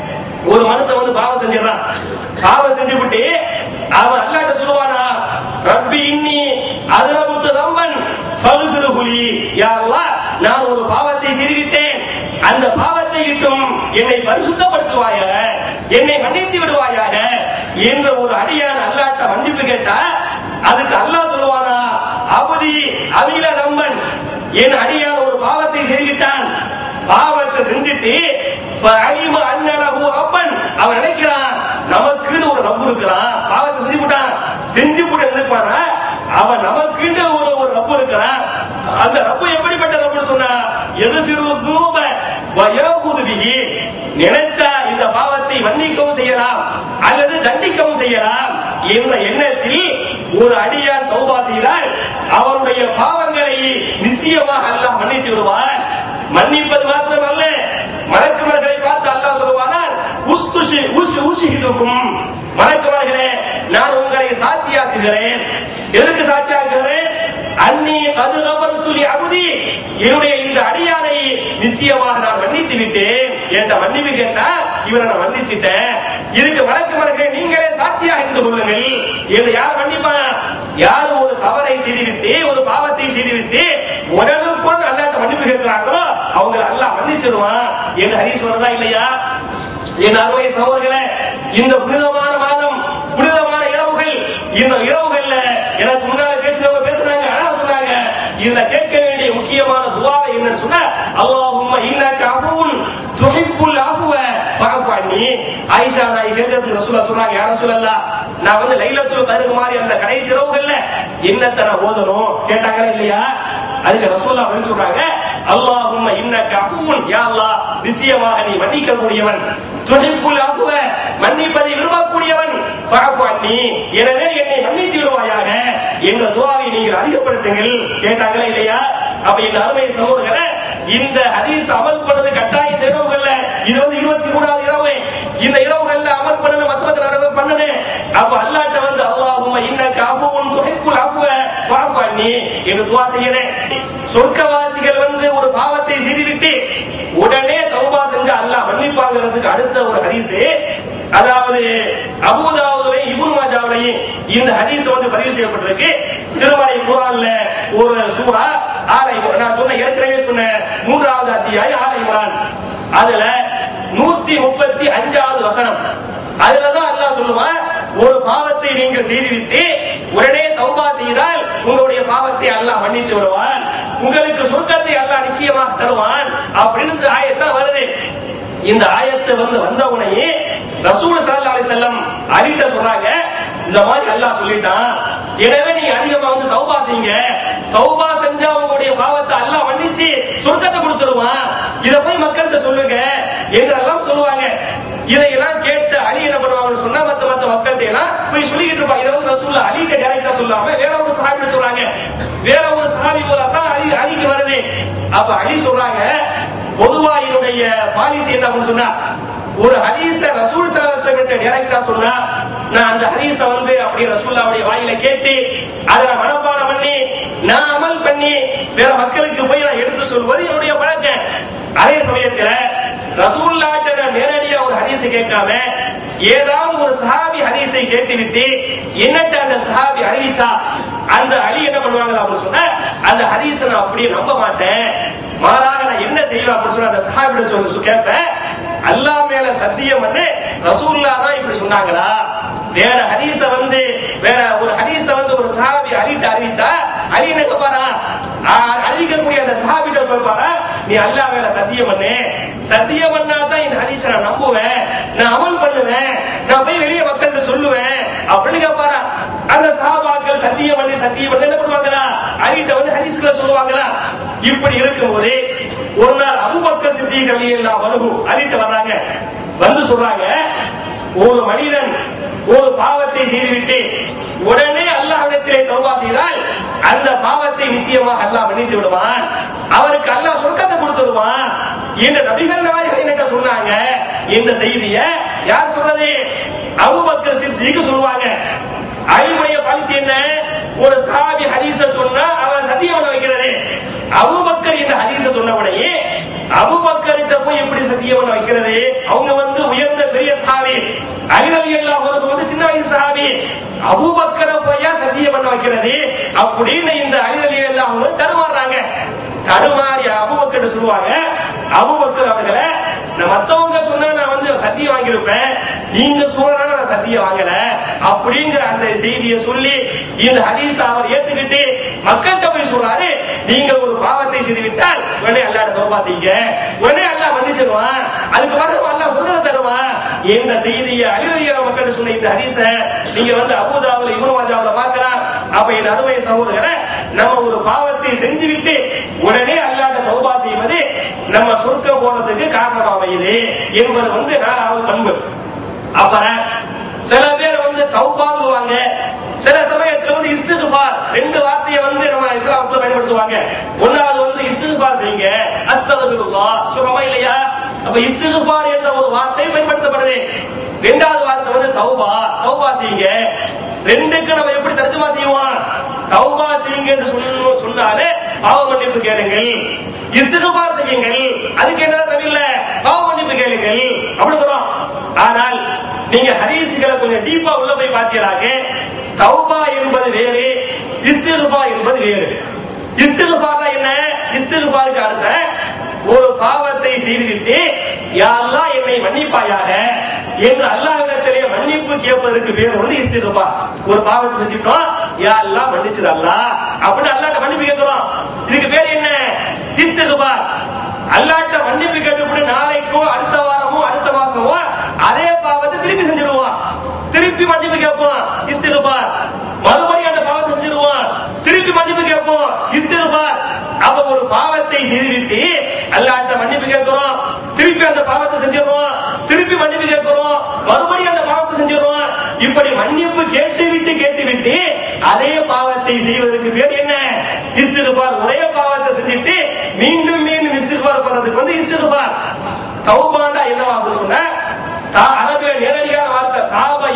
ஒரு மனுஷன் வந்து பாவம் செஞ்சிடறான் பாவம் செஞ்சு விட்டு அவன் அல்லாட்ட சொல்லுவானா ரப்பி இன்னி அதுரபுத்து தம்பன் ஃபகுஃபிருகுலி யா அல்லாஹ் நான் ஒரு பாவத்தை செய்துவிட்டேன் அந்த பாவத்தை விட்டும் என்னை பரிசுத்தப்படுத்துவாயாக என்னை மன்னித்து விடுவாயாக என்ற ஒரு அடியான் அல்லாட்ட மன்னிப்பு கேட்டா அதுக்கு அல்லாஹ் சொல்லுவானா அபுதி அபில தம்பன் என் அடியான் ஒரு பாவத்தை செய்துவிட்டான் பாவத்தை செஞ்சுட்டு ஃபஅலிம அன்ன லஹு ரப்பன் அவன் நினைக்கிறான் நமக்குன்னு ஒரு ரப்பு இருக்கிறான் பாவத்தை செஞ்சு விட்டான் செஞ்சு விட்டு நினைப்பானா அவன் நமக்குன்னு ஒரு ஒரு ரப்பு இருக்கிறான் அந்த ரப்பு எப்படிப்பட்ட ரப்புன்னு சொன்னா எதுபிரு தூப வயகுது பிஹி நினைச்சா இந்த பாவத்தை மன்னிக்கவும் செய்யலாம் அல்லது தண்டிக்கவும் செய்யலாம் என்ற எண்ணத்தில் ஒரு அடியான் தௌபா செய்தால் அவருடைய பாவங்களை நிச்சயமாக அல்லாஹ் மன்னித்து விடுவான் மன்னிப்பது மாத்திரமல்ல மலக்குமர்களை பார்த்து அல்லாஹ் சொல்லுவானால் உஸ்துஷி உஷ் உஷிஹிதுக்கும் மலக்குமர்களே நான் உங்களை சாட்சியாக்குகிறேன் எதற்கு சாட்சியாக்குகிறேன் அன்னி கது கபருத்துலி அபுதி என்னுடைய இந்த அடியானை நிச்சயமாக நான் மன்னித்து விட்டேன் என்ற மன்னிப்பு கேட்டா இவனை நான் மன்னிச்சிட்டேன் இதுக்கு வழக்கு மலக்கை நீங்களே சாட்சியாக இருந்து கொள்ளுங்கள் என்று யார் மன்னிப்பான் யார் ஒரு தவறை செய்துவிட்டு ஒரு பாவத்தை செய்துவிட்டு உடனுக்குடன் அல்லாட்ட மன்னிப்பு கேட்கிறாங்களோ அவங்க அல்லாஹ் மன்னிச்சிருவான் என்று ஹரிஸ் வருதா இல்லையா என் அருமை சகோதரர்களே இந்த புனிதமான மாதம் புனிதமான இரவுகள் இந்த இரவுகள்ல எனக்கு முன்னால பேசினவங்க பேசுறாங்க ஆனா சொன்னாங்க இதுல கேட்க வேண்டிய முக்கியமான துவாவை என்னன்னு சொன்னா அல்லாஹும்ம இன்னக அஃபூன் துஹிப்புல் அஃப்வ ஃபஅஃபு அன்னி ஆயிஷா நாய் கேட்டதுக்கு ரசூலா சொன்னாங்க யா ரசூலல்லாஹ் நான் வந்து லைலத்துல் கதர் மாதிரி அந்த கடைசி இரவுகள்ல என்னத்தை நான் ஓதணும் கேட்டாங்களா இல்லையா அதுக்கு ரசூல்லா பதில் சொல்றாங்க அல்லாஹும்ம இன்னக அஃபூன் யா அல்லாஹ் நிச்சயமாக நீ மன்னிக்க கூடியவன் துஹிப்புல் அஃப்வ மன்னிப்பதை விரும்பக்கூடியவன் ஃபஅஃபு அன்னி எனவே என்னை மன்னித்து விடுவாயாக என்ற துவாவை நீங்கள் அதிகப்படுத்துங்கள் கேட்டாங்களா இல்லையா அப்ப இந்த அருமை சகோதரர்களே இந்த ஹதீஸ் அமல் பண்ணது கட்டாய நிறவுகள்ல இது வந்து இருபத்தி மூணாவது இரவு இந்த இரவுகள்ல அமல் பண்ணணும் மத்த மத்த நேரங்கள் பண்ணணும் அப்ப அல்லாட்ட வந்து அல்லாஹும்ம இன்னக அஃபுவுன் துஹிப்புல் அஃப்வ ஃபஅஃபு அன்னி என்று துஆ செய்யறேன் சொர்க்கவாசிகள் வந்து ஒரு பாவத்தை செய்துவிட்டு உடனே தௌபா செஞ்சு அல்லாஹ் மன்னிப்பாங்கிறதுக்கு அடுத்த ஒரு ஹதீஸ் அதாவது அபூதாவுலையும் இப்னு மாஜாவுலையும் இந்த ஹதீஸ் வந்து பதிவு செய்யப்பட்டிருக்கு திருமலை குர்ஆன்ல ஒரு சூரா ஆலை நான் சொன்ன ஏற்கனவே சொன்ன மூன்றாவது அத்தியாயம் ஆலை இம்ரான் அதுல நூத்தி முப்பத்தி அஞ்சாவது வசனம் அதுலதான் அல்லாஹ் சொல்லுவான் ஒரு பாவத்தை நீங்கள் செய்துவிட்டு உடனே தௌபா செய்தால் உங்களுடைய பாவத்தை அல்லாஹ் மன்னித்து விடுவான் உங்களுக்கு சொர்க்கத்தை அல்லாஹ் நிச்சயமாக தருவான் அப்படின்னு இந்த ஆயத்தான் வருது இந்த ஆயத்தை வந்து வந்த உடனே ரசூல் ஸல்லல்லாஹு அலைஹி வஸல்லம் அலிட்ட சொல்றாங்க இந்த மாதிரி அல்லாஹ் சொல்லிட்டான் எனவே நீங்க அதிகமா வந்து தௌபா செய்யுங்க தௌபா செஞ்சா உங்களுடைய பாவத்தை அல்லாஹ் மன்னிச்சு சொர்க்கத்தை கொடுத்துருவான் இத போய் மக்கள்கிட்ட சொல்லுங்க என்று எல்லாம் சொல்லுவாங்க இதையெல்லாம் கேட்டு அலி என்ன பண்ணுவாங்கன்னு சொன்னா மத்த மத்த மக்கள்கிட்ட எல்லாம் போய் சொல்லிக்கிட்டு இருப்பாங்க இதை வந்து ரசூல்லா அலிட்ட டைரக்டா சொல்லாம வேற ஒரு சஹாபிட்ட சொல்றாங்க வேற ஒரு சஹாபி மூலமா தான் அலி அலிக்கு வருது அப்ப அலி சொல்றாங்க பொதுவா என்னுடைய பாலிசி என்ன அப்படின்னு சொன்னா ஒரு ஹதீஸ ரசூல் சலாஸ்ல கிட்ட டைரக்டா சொன்னா நான் அந்த ஹதீஸ வந்து அப்படி ரசூல்லாவுடைய வாயில கேட்டு அதை நான் மனப்பாடம் பண்ணி நான் அமல் பண்ணி வேற மக்களுக்கு போய் நான் எடுத்து சொல்வது என்னுடைய பழக்கம் அதே சமயத்துல ரசூல்லாட்ட நான் நேரடியா ஒரு ஹதீஸ் கேட்காம ஏதாவது ஒரு சஹாபி ஹதீஸை கேட்டுவிட்டு என்னட்ட அந்த சஹாபி அறிவிச்சா அந்த அலி என்ன பண்ணுவாங்க அப்படின்னு சொன்னா அந்த ஹதீஸை நான் அப்படியே நம்ப மாட்டேன் மாறாக நான் என்ன செய்வேன் அப்படின்னு சொன்னா அந்த சஹாபிட சொல்லி கேட்பேன் அல்லாஹ் மேல சத்தியம் பண்ணு ரசூல்லா தான் இப்படி சொன்னாங்களா வேற ஹதீஸ வந்து வேற ஒரு ஹதீஸ வந்து ஒரு சஹாபி அலிட்ட அறிவிச்சா அலி என்ன கேட்பாரா அறிவிக்கக்கூடிய அந்த சஹாபிட்ட கேட்பாரா நீ அல்லாஹ் மேல சத்தியம் பண்ணு சத்தியம் பண்ணா தான் இந்த ஹதீஸ நான் நம்புவேன் நான் அமல் பண்ணுவேன் நான் போய் வெளியே மக்கள்கிட்ட சொல்லுவேன் அப்படின்னு கேட்பாரா அந்த சஹாபாக்கள் சத்தியம் பண்ணி சத்தியம் பண்ணி என்ன பண்ணுவாங்களா அலிட்ட வந்து ஹதீஸ்களை சொல்லுவாங்களா இப்படி இருக்கும்போது ஒரு நாள் அபுபக்கர் சித்திக் அலி அல்லா வலுகு அலிட்ட வர்றாங்க வந்து சொல்றாங்க ஒரு மனிதன் ஒரு பாவத்தை செய்துவிட்டு உடனே அல்லாஹ்விடத்திலே தௌபா செய்தால் அந்த பாவத்தை நிச்சயமாக அல்லாஹ் மன்னித்து விடுவான் அவருக்கு அல்லாஹ் சொர்க்கத்தை கொடுத்துருவான் என்று நபிகள் நாயகம் என்ன சொன்னாங்க இந்த செய்திய யார் சொல்றது அபுபக்கர் சித்திக்கு சொல்லுவாங்க அலிமுடைய பாலிசி என்ன ஒரு சாபி ஹதீஸ சொன்னா அவன் சத்தியம் பண்ண வைக்கிறது அபுபக்கர் இந்த ஹதீஸ சொன்ன உடனே அபுபக்கர்கிட்ட போய் எப்படி சத்தியம் பண்ண வைக்கிறது அவங்க வந்து உயர்ந்த பெரிய சஹாபி அலிரவி எல்லாம் வந்து சின்ன வயசு சஹாபி அபுபக்கரை போயா சத்தியம் பண்ண வைக்கிறது அப்படின்னு இந்த அலிரவி எல்லாம் அவங்க தடுமாறுறாங்க தடுமாறி அபுபக்கர் சொல்லுவாங்க அபுபக்கர் அவர்களை நான் மத்தவங்க சொன்னா நான் வந்து சத்தியம் வாங்கியிருப்பேன் நீங்க சொன்னா நான் சத்தியம் வாங்கல அப்படிங்கிற அந்த செய்தியை சொல்லி இந்த ஹதீஸ் அவர் ஏத்துக்கிட்டு மக்கள்கிட்ட போய் சொல்றாரு நீங்க ஒரு பாவத்தை செய்து விட்டால் உடனே அல்லாட தோபா செய்யுங்க உடனே அல்லாஹ் மன்னிச்சிருவான் அதுக்கு பிறகு அல்லாஹ் சொல்றதை தருவான் இந்த செய்தியை அழிவறிய மக்கள் சொன்ன இந்த ஹதீஸ நீங்க வந்து அபுதாவுல இவனு மாஜாவுல பார்க்கலாம் அப்ப என் அருமை சகோதரரை நம்ம ஒரு பாவத்தை செஞ்சு விட்டு உடனே அல்லாட்ட தௌபா செய்வது நம்ம சொர்க்கம் போறதுக்கு காரணம் அமையுது என்பது வந்து நாலாவது பண்பு அப்புறம் சில பேர் வந்து தௌபாங்குவாங்க சில சமயத்துல வந்து இஸ்திகுபார் ரெண்டு வார்த்தையை வந்து நம்ம இஸ்லாமத்துல பயன்படுத்துவாங்க ஒன்னாவது வந்து இஸ்திகுபார் செய்யுங்க அஸ்தகபிருல்லாஹ் சொல்றோமா இல்லையா அப்ப இஸ்திகுபார் என்ற ஒரு வார்த்தை பயன்படுத்தப்படுது ரெண்டாவது வார்த்தை வந்து தௌபா தௌபா செய்யுங்க ரெண்டுக்கு நம்ம எப்படி தர்ஜமா செய்வோம் தௌபா செய்யுங்க என்று சொன்ன- சொன்னாலே பாவ மன்னிப்பு கேளுங்கள் இஸ்திகுபார் செய்யுங்கள் அதுக்கு என்ன தமிழ்ல பாவ மன்னிப்பு கேளுங்கள் அப்படிங்கிறோம் ஆனால் நீங்க ஹதீஸ்களை கொஞ்சம் டீப்பா உள்ள போய் பார்த்தீங்களாக்க தௌபா என்பது வேறு இஸ்திகுபா என்பது வேறு இஸ்திகுபார்னா என்ன இஸ்திகுபாருக்கு அர்த்தம் ஒரு பாவத்தை செய்துவிட்டு யா அல்லாஹ் என்னை மன்னிப்பாயாக என்று அல்லாஹ்விடத்திலே மன்னிப்பு கேட்பதற்கு பேர் வந்து இஸ்திகுபா ஒரு பாவத்தை செஞ்சுட்டோம் யா அல்லாஹ் மன்னிச்சிரு அல்லாஹ் அப்படின்னு அல்லாஹ்ட்ட மன்னிப்பு கேட்கிறோம் இதுக்கு பேர் என்ன இஸ்திகுபா அல்லாஹ்ட்ட மன்னிப்பு கேட்டுப்படி நாளைக்கோ அடுத்த வாரமோ அடுத்த மாசமோ அதே பாவத்தை திருப்பி செஞ்சிருவோம் திருப்பி மன்னிப்பு கேட்போம் இஸ்திகுபார் மறுபடியும் அந்த பாவத்தை செஞ்சிருவோம் திருப்பி மன்னிப்பு கேட்போம் இஸ்திகுபார் அப்ப ஒரு பாவத்தை செய்துவிட்டு அல்லாஹ்ட்ட மன்னிப்பு கேட்கிறோம் திருப்பி அந்த பாவத்தை செஞ்சிருவோம் திருப்பி மன்னிப்பு கேட்கிறோம் மறுபடியும் அந்த பாவத்தை செஞ்சிருவோம் இப்படி மன்னிப்பு கேட்டுவிட்டு கேட்டுவிட்டு அதே பாவத்தை செய்வதற்கு பேர் என்ன இஸ்திகுபார் ஒரே பாவத்தை செஞ்சுட்டு மீண்டும் மீண்டும் இஸ்திகுபார் பண்றதுக்கு வந்து இஸ்திகுபார் தௌபாண்டா என்னவா அப்படின்னு சொன்ன தா- அரபி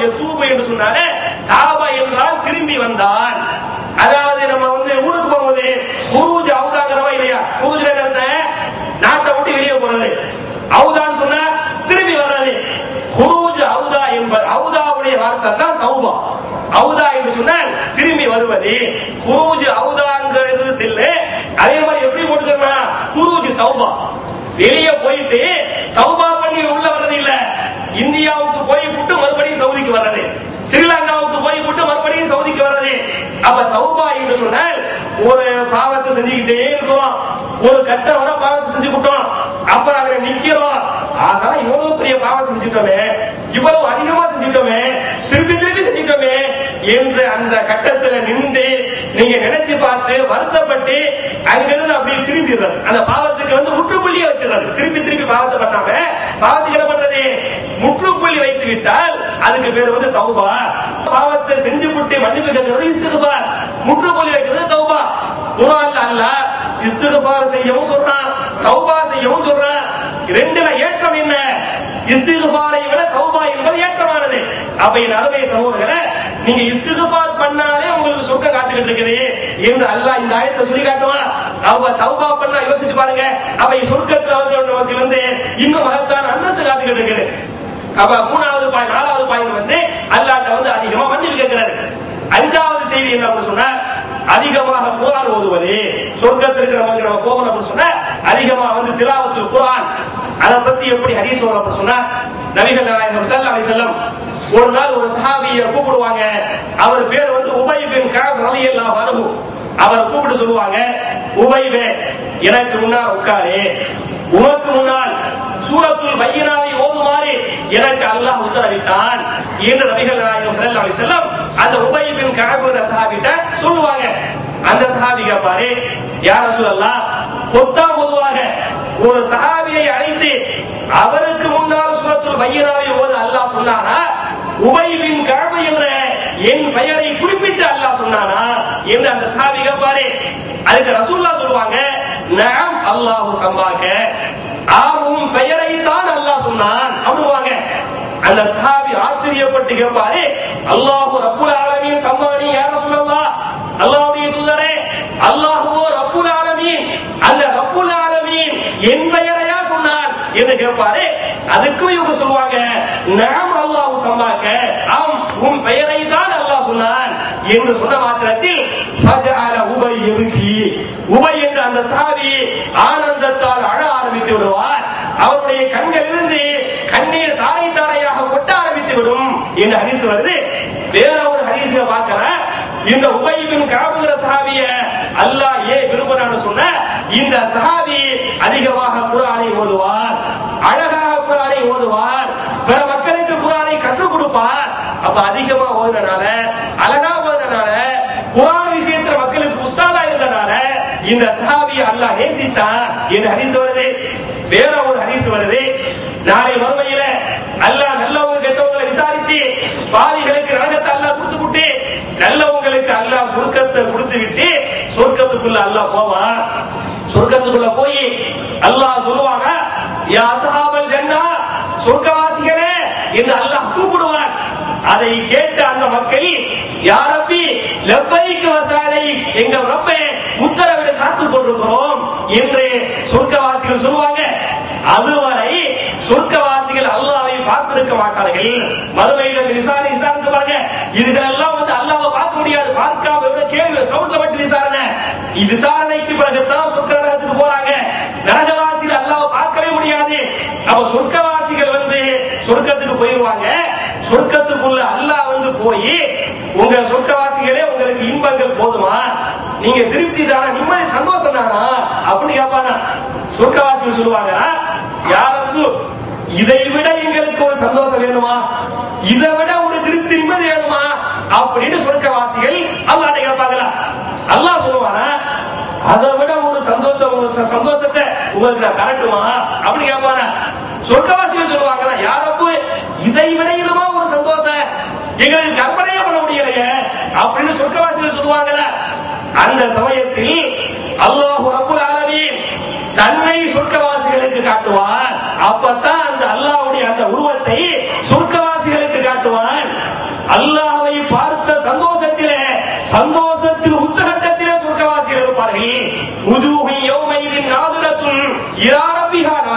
யதூபு என்று சொன்னாலே தாபா என்றால் திரும்பி வந்தான் அதாவது நம்ம வந்து ஊருக்கு போகும்போது குருஜ் அவுதாங்கிறவா இல்லையா குருஜ் என்ன நாட்டை விட்டு வெளியே போறது அவுதான்னு சொன்னா திரும்பி வர்றது குருஜ் அவுதா என்பது அவுதாவுடைய வார்த்தை தான் தௌபா அவுதா என்று சொன்னால் திரும்பி வருவது குருஜ் அவுதாங்கிறது செல்லு அதே மாதிரி எப்படி போட்டுக்கணும் குருஜ் தௌபா வெளியே போயிட்டு தௌபா பண்ணி உள்ள வர்றது இல்ல இந்தியாவுக்கு போய் விட்டு மறுபடியும் சவுதிக்கு வர்றது ஸ்ரீலங்காவுக்கு போய் விட்டு மறுபடியும் சவுதிக்கு வர்றது அப்ப தௌபா என்று சொன்னால் ஒரு பாவத்தை செஞ்சுக்கிட்டே இருக்கிறோம் ஒரு கட்ட வர பாவத்தை செஞ்சுக்கிட்டோம் அப்புறம் அங்க நிக்கிறோம் ஆகா இவ்வளவு பெரிய பாவத்தை செஞ்சுட்டோமே இவ்வளவு அதிகமா செஞ்சுட்டோமே திருப்பி திருப்பி செஞ்சுட்டோமே என்று அந்த கட்டத்துல நின்று நீங்க நினைச்சு பார்த்து வருத்தப்பட்டு அங்கிருந்து அப்படியே திரும்பிடுறது அந்த பாவத்துக்கு வந்து முற்றுப்புள்ளியே வச்சிடுறது திருப்பி திருப்பி பாவத்தை பண்ணாம பாவத்துக்கு என்ன பண்றது முற்றுப்புள்ளி வைத்து விட்டால் அதுக்கு பேர் வந்து தௌபா பாவத்தை செஞ்சு விட்டு மன்னிப்பு கேட்கறது இஸ்திகுபார் முற்றுப்புள்ளி வைக்கிறது தௌபா குரான் அல்லாஹ் இஸ்திகுபார் செய்யவும் சொல்றான் தௌபா செய்யவும் சொல்றான் ரெண்டுல ஏற்றம் என்ன இஸ்திகுபாரை விட தௌபா என்பது ஏற்றமானது அப்ப என் அருமை சகோதரர்களே நீங்க இஸ்திகுபார் பண்ணாலே உங்களுக்கு சொர்க்கம் காத்துக்கிட்டு இருக்குது என்று அல்லாஹ் இந்த ஆயத்தை சொல்லி காட்டுவான் அவ தௌபா பண்ணா யோசிச்சு பாருங்க அப்ப சொர்க்கத்துல வந்து நமக்கு வந்து இன்னும் மகத்தான அந்தஸ்து காத்துக்கிட்டு இருக்குது அப்ப மூணாவது பாய் நாலாவது பாயிண்ட் வந்து அல்லாட்ட வந்து அதிகமா மன்னிப்பு கேட்கிறாரு அஞ்சாவது செய்தி என்ன அப்படின்னு சொன்னா அதிகமாக குரான் ஓதுவது சொர்க்கத்திற்கு நமக்கு நம்ம போகணும் அப்படின்னு சொன்னா அதிகமா வந்து திலாவத்தில் குரான் அதை பத்தி எப்படி ஹதீஸ் வரும் அப்படின்னு சொன்னா நபிகள் நாயகம் ஸல்லல்லாஹு அலைஹி வஸல்லம் ஒரு நாள் ஒரு சஹாபிய கூப்பிடுவாங்க அவர் பேர் வந்து உபை பின் கஅப் ரலியல்லாஹு அன்ஹு அவரை கூப்பிட்டு சொல்லுவாங்க உபைவே எனக்கு முன்னால் உட்காரு உனக்கு முன்னால் சூரத்துல் பையனாவை ஓதுமாறு எனக்கு அல்லாஹ் உத்தரவிட்டான் என்று நபிகள் நாயகம் ஸல்லல்லாஹு அலைஹி வஸல்லம் அந்த உபை பின் கஅப் சஹாபிட்ட சொல்லுவாங்க அந்த சஹாபி கேட்பாரு யார் ரசூலல்லாஹ் பொத்தா பொதுவாக ஒரு சஹாபியை அழைத்து அவருக்கு முன்னால் சூரத்துல் பையனாவை ஓத அல்லாஹ் சொன்னானா உபை பின் கஅப் என்ற என் பெயரை குறிப்பிட்டு அல்லாஹ் சொன்னானா என்று அந்த சஹாபி கேட்பாரு அதுக்கு ரசூல்லா சொல்லுவாங்க நாம் அல்லாஹு சம்பாக்க ஆவும் பெயரை தான் அல்லாஹ் சொன்னான் அப்படிவாங்க அந்த சஹாபி ஆச்சரியப்பட்டு கேட்பாரு அல்லாஹு ரப்புல் ஆலமீன் சம்மானி யார சொல்லலாம் அல்லாஹ்வுடைய தூதரே அல்லாஹுவோ ரப்புல் ஆலமீன் அந்த ரப்புல் ஆலமீன் என் பெயரையா சொன்னான் என்று கேட்பாரு அதுக்கும் இவங்க சொல்லுவாங்க நாம் அல்லாஹு சம்பாக்க ஆம் உன் பெயரை தான் அல்லாஹ் சொன்னான் என்று சொன்ன மாத்திரத்தில் ஃபஜஅல உபை யப்கி உபை என்ற அந்த சாவி ஆனந்தத்தால் அழ ஆரம்பித்து விடுவார் அவருடைய கண்களிலிருந்து கண்ணீர் தாரை தாரையாக கொட்ட ஆரம்பித்து விடும் என்று ஹதீஸ் வருது வேற ஒரு ஹதீஸ்ல பார்க்கிறேன் இந்த உபைபின் காபுங்கிற சஹாபிய அல்லாஹ் ஏன் விரும்புறான்னு சொன்ன இந்த சஹாபி அதிகமாக குரானை ஓதுவார் அழகாக குரானை ஓதுவார் பிற மக்களுக்கு குரானை கற்றுக் கொடுப்பார் அப்ப அதிகமா ஓதுனனால அழகா ஓதுனனால குரான் விஷயத்துல மக்களுக்கு உஸ்தாதா இருந்தனால இந்த சஹாபி அல்லாஹ் நேசிச்சான் என்று ஹதீஸ் வருது வேற ஒரு ஹதீஸ் வருது நாளை மறுமையில அல்லாஹ் நல்லவங்க கெட்டவங்களை விசாரிச்சு பாவிகளுக்கு நரகத்தை அல்லாஹ் கொடுத்து விட்டு நல்லவங்களுக்கு அல்லாஹ் சொர்க்கத்தை கொடுத்து விட்டு சொர்க்கத்துக்குள்ள அல்லாஹ் போவான் சொர்க்கத்துக்குள்ள போய் அல்லாஹ் சொல்லுவாங்க யா அஸ்ஹாபல் ஜன்னா சொர்க்கவாசிகளே என்று அல்லாஹ் கூப்பிடுவான் அதை கேட்ட அந்த மக்கள் யாரப்பி லப்பைக்கு வசாலை எங்கள் ரப்பே உத்தரவிட காத்துக் கொண்டிருக்கிறோம் என்று சொர்க்கவாசிகள் சொல்லுவாங்க அதுவரை சொர்க்கவாசிகள் அல்லாவை பார்த்திருக்க மாட்டார்கள் மறுமையில விசாரணை விசாரித்து பாருங்க இதுகளெல்லாம் வந்து அல்லாவை பார்க்க முடியாது பார்க்காம எவ்வளவு கேள்வி சவுண்ட்ல மட்டும் விசாரணை இது விசாரணைக்கு பிறகுதான் சொர்க்க நரகத்துக்கு போறாங்க நரகவாசிகள் அல்லாவை பார்க்கவே முடியாது அப்ப சொர்க்கவாசிகள் வந்து சொர்க்கத்துக்கு போயிருவாங்க சொர்க்கத்துக்குள்ள அல்லாஹ் வந்து போய் உங்க சொர்க்கவாசிகளே உங்களுக்கு இன்பங்கள் போதுமா நீங்க திருப்தி தானா நிம்மதி சந்தோஷம் தானா அப்படின்னு கேட்பானா சொர்க்கவாசிகள் சொல்லுவாங்க யாருக்கு இதை விட எங்களுக்கு ஒரு சந்தோஷம் வேணுமா இதை விட ஒரு திருப்தி நிம்மதி வேணுமா அப்படின்னு சொர்க்கவாசிகள் அல்லாட்ட கேட்பாங்களா அல்லாஹ் சொல்லுவானா அதை விட ஒரு சந்தோஷம் ஒரு ச- சந்தோஷத்தை உங்களுக்கு நான் தரட்டுமா அப்படி கேட்பானா சொர்க்கவாசிகள் சொல்லுவாங்களா யாரப்பு இதை விட இதுமா ஒரு சந்தோஷம் எங்களுக்கு கற்பனையே பண்ண முடியலையே அப்படின்னு சொர்க்கவாசிகள் சொல்லுவாங்களா அந்த சமயத்தில் அல்லாஹு ரப்புல் ஆலமீன் தன்னை சொர்க்கவாசிகளுக்கு காட்டுவான் அப்பதான் அந்த அல்லாஹ்வுடைய அந்த உருவத்தை சொர்க்கவாசிகளுக்கு காட்டுவான்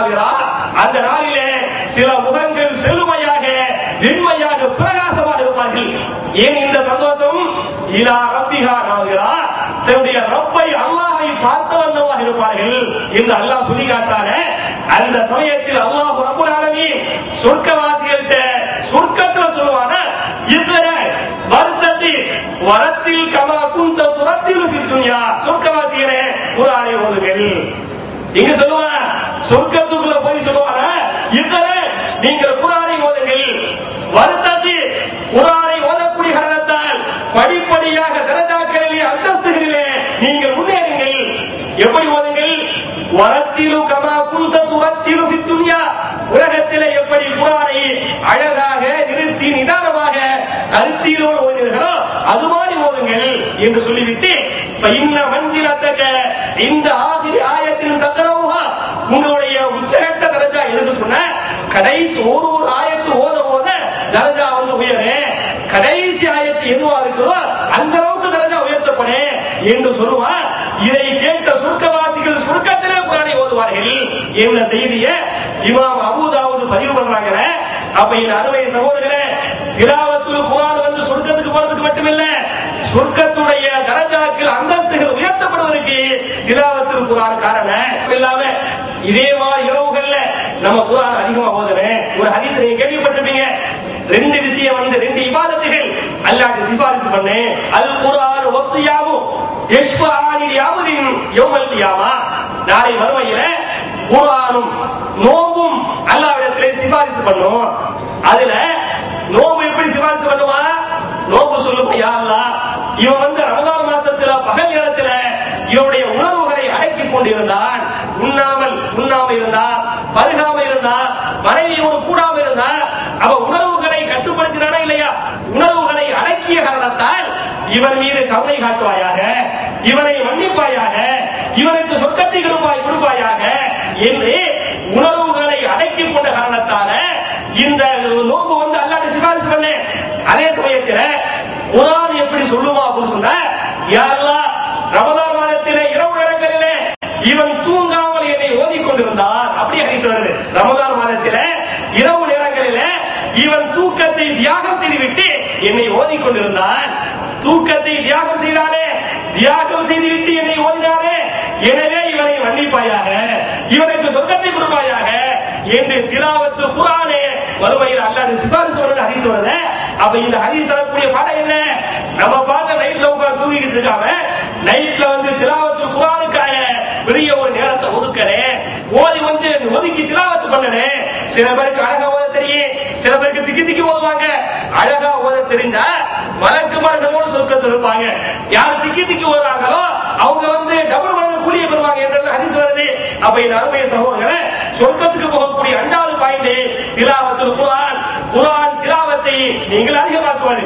நாதிரா அந்த நாளிலே சில முகங்கள் செழுமையாக வெண்மையாக பிரகாசமாக இருப்பார்கள் ஏன் இந்த சந்தோஷம் இலா ரப்பிஹா நாதிரா தன்னுடைய ரப்பை அல்லாஹை பார்த்த வண்ணமாக இருப்பார்கள் என்று அல்லாஹ் சொல்லி காட்டான அந்த சமயத்தில் அல்லாஹ் ரப்புல் ஆலமீன் சொர்க்கவாசிகள்கிட்ட சொர்க்கத்துல சொல்லுவான இத்தனை வருத்தத்தில் வரத்தில் கமா குந்த துரத்தில் துன்யா சொர்க்கவாசிகளே குரானை ஓதுகள் இங்க சொல்லுவான் சொர்க்கத்துக்குள்ள போய் சொல்லுவாங்க இத்தனை நீங்கள் குரானை ஓதுங்கள் வருத்தத்தில் குரானை ஓதக்கூடிய காரணத்தால் படிப்படியாக தரஜாக்களிலே அந்தஸ்துகளிலே நீங்கள் முன்னேறுங்கள் எப்படி ஓதுங்கள் வரத்திலு கமா குந்த துரத்திலு துன்யா உலகத்திலே எப்படி குரானை அழகாக நிறுத்தி நிதானமாக கருத்திலோடு ஓதுகிறீர்களோ அது மாதிரி ஓதுங்கள் என்று சொல்லிவிட்டு இன்ன மஞ்சிலத்தக்க இந்த ஆகிரி ஆயத்தின் தக்கரவுகா உங்களுடைய உச்சகட்ட தரஜா எதுக்கு சொன்ன கடைசி ஒரு ஒரு ஆயத்து ஓத ஓத தரஜா வந்து உயரு கடைசி ஆயத்து எதுவா இருக்குதோ அந்த அளவுக்கு தரஜா உயர்த்தப்படு என்று சொல்லுவார் இதை கேட்ட சுருக்கவாசிகள் சுருக்கத்திலே குரானை ஓதுவார்கள் என்ற செய்தியை இமாம் அபூதாவது பதிவு பண்றாங்க அப்ப இந்த அருமை சகோதரர்களே திலாவத்துல குரான் வந்து சொர்க்கத்துக்கு போறதுக்கு மட்டுமில்ல சொர்க்கத்துடைய தரஜாக்கள் அந்தஸ்துகள் உயர்த்தப்படுவதற்கு திலாவத்தில் குரான் காரணம் இல்லாம இதே மாதிரி இரவுகள்ல நம்ம குரான் அதிகமா ஓதுறேன் ஒரு ஹதீஸ் நீங்க கேள்விப்பட்டிருப்பீங்க ரெண்டு விஷயம் வந்து ரெண்டு இபாதத்துகள் அல்லாஹ் சிபாரிசு பண்ணு அல் குரான் வசியாவும் யஷ்வானில் யாவதின் யௌமல் கியாமா நாளை மறுமையில குரானும் நோம்பும் அல்லாவிடத்திலே சிபாரிசு பண்ணும் அதுல நோம்பு எப்படி சிபாரிசு பண்ணுமா நோம்பு சொல்லுமா யா அல்லாஹ் இவன் வந்து ரமதான் மாசத்துல பகல் நேரத்துல இவனுடைய உணர்வுகளை அடக்கிக் கொண்டிருந்தான் உண்ணாமல் உண்ணாம இருந்தா பருகாம இருந்தா மனைவியோடு கூடாம இருந்தா அவ உணர்வுகளை கட்டுப்படுத்தினானா இல்லையா உணர்வுகளை அடக்கிய காரணத்தால் இவன் மீது கவலை காட்டுவாயாக இவனை மன்னிப்பாயாக இவனுக்கு சொர்க்கத்தை கொடுப்பாய் கொடுப்பாயாக என்று உணர்வுகளை அடக்கிக் கொண்ட காரணத்தால இந்த நோம்பு வந்து அல்லாஹ் சிபாரிசு பண்ணு அதே சமயத்துல குரான் எப்படி சொல்லுமா அப்படின்னு சொன்ன யா அல்லாஹ் ரமதான் மாதத்திலே இரவு நேரங்களிலே இவன் தூங்காமல் என்னை ஓதிக் கொண்டிருந்தான் அப்படி ஹதீஸ் வருது ரமதான் மாதத்திலே இரவு நேரங்களிலே இவன் தூக்கத்தை தியாகம் செய்துவிட்டு என்னை ஓதிக் கொண்டிருந்தான் தூக்கத்தை தியாகம் செய்தானே தியாகம் செய்துவிட்டு என்னை ஓதினானே எனவே இவனை மன்னிப்பாயாக இவனுக்கு சொர்க்கத்தை கொடுப்பாயாக என்று திலாவத்து குரானே வறுமையில் அல்லாத சிபாரிசு வருது ஹதீஸ் வருது அப்ப இந்த ஹதீஸ் தரக்கூடிய பாடம் என்ன நம்ம பார்த்த நைட்ல உட்கார்ந்து தூங்கிட்டு இருக்காம நைட்ல வந்து திலாவத்து குரானுக்காக பெரிய ஒரு நேரத்தை ஒதுக்கிறேன் ஓதி வந்து ஒதுக்கி திலாவத்து பண்ணனேன் சில பேருக்கு அழகா ஓத தெரியும் சில பேருக்கு திக்கி திக்கி ஓதுவாங்க அழகா ஓத தெரிஞ்சா மலக்கு மலர்களோட சொர்க்கத்தில் இருப்பாங்க யார் திக்கி திக்கி ஓடுறாங்களோ அவங்க வந்து டபுள் மடங்கு கூலியை பெறுவாங்க என்றெல்லாம் ஹதீஸ் வருது அப்ப இந்த அருமை சகோதரர்களே சொர்க்கத்துக்கு போகக்கூடிய இரண்டாவது பாயிண்ட் திலாவத்தில் குரான் குரான் திலாவத்தை நீங்கள் அதிகமாக்குவது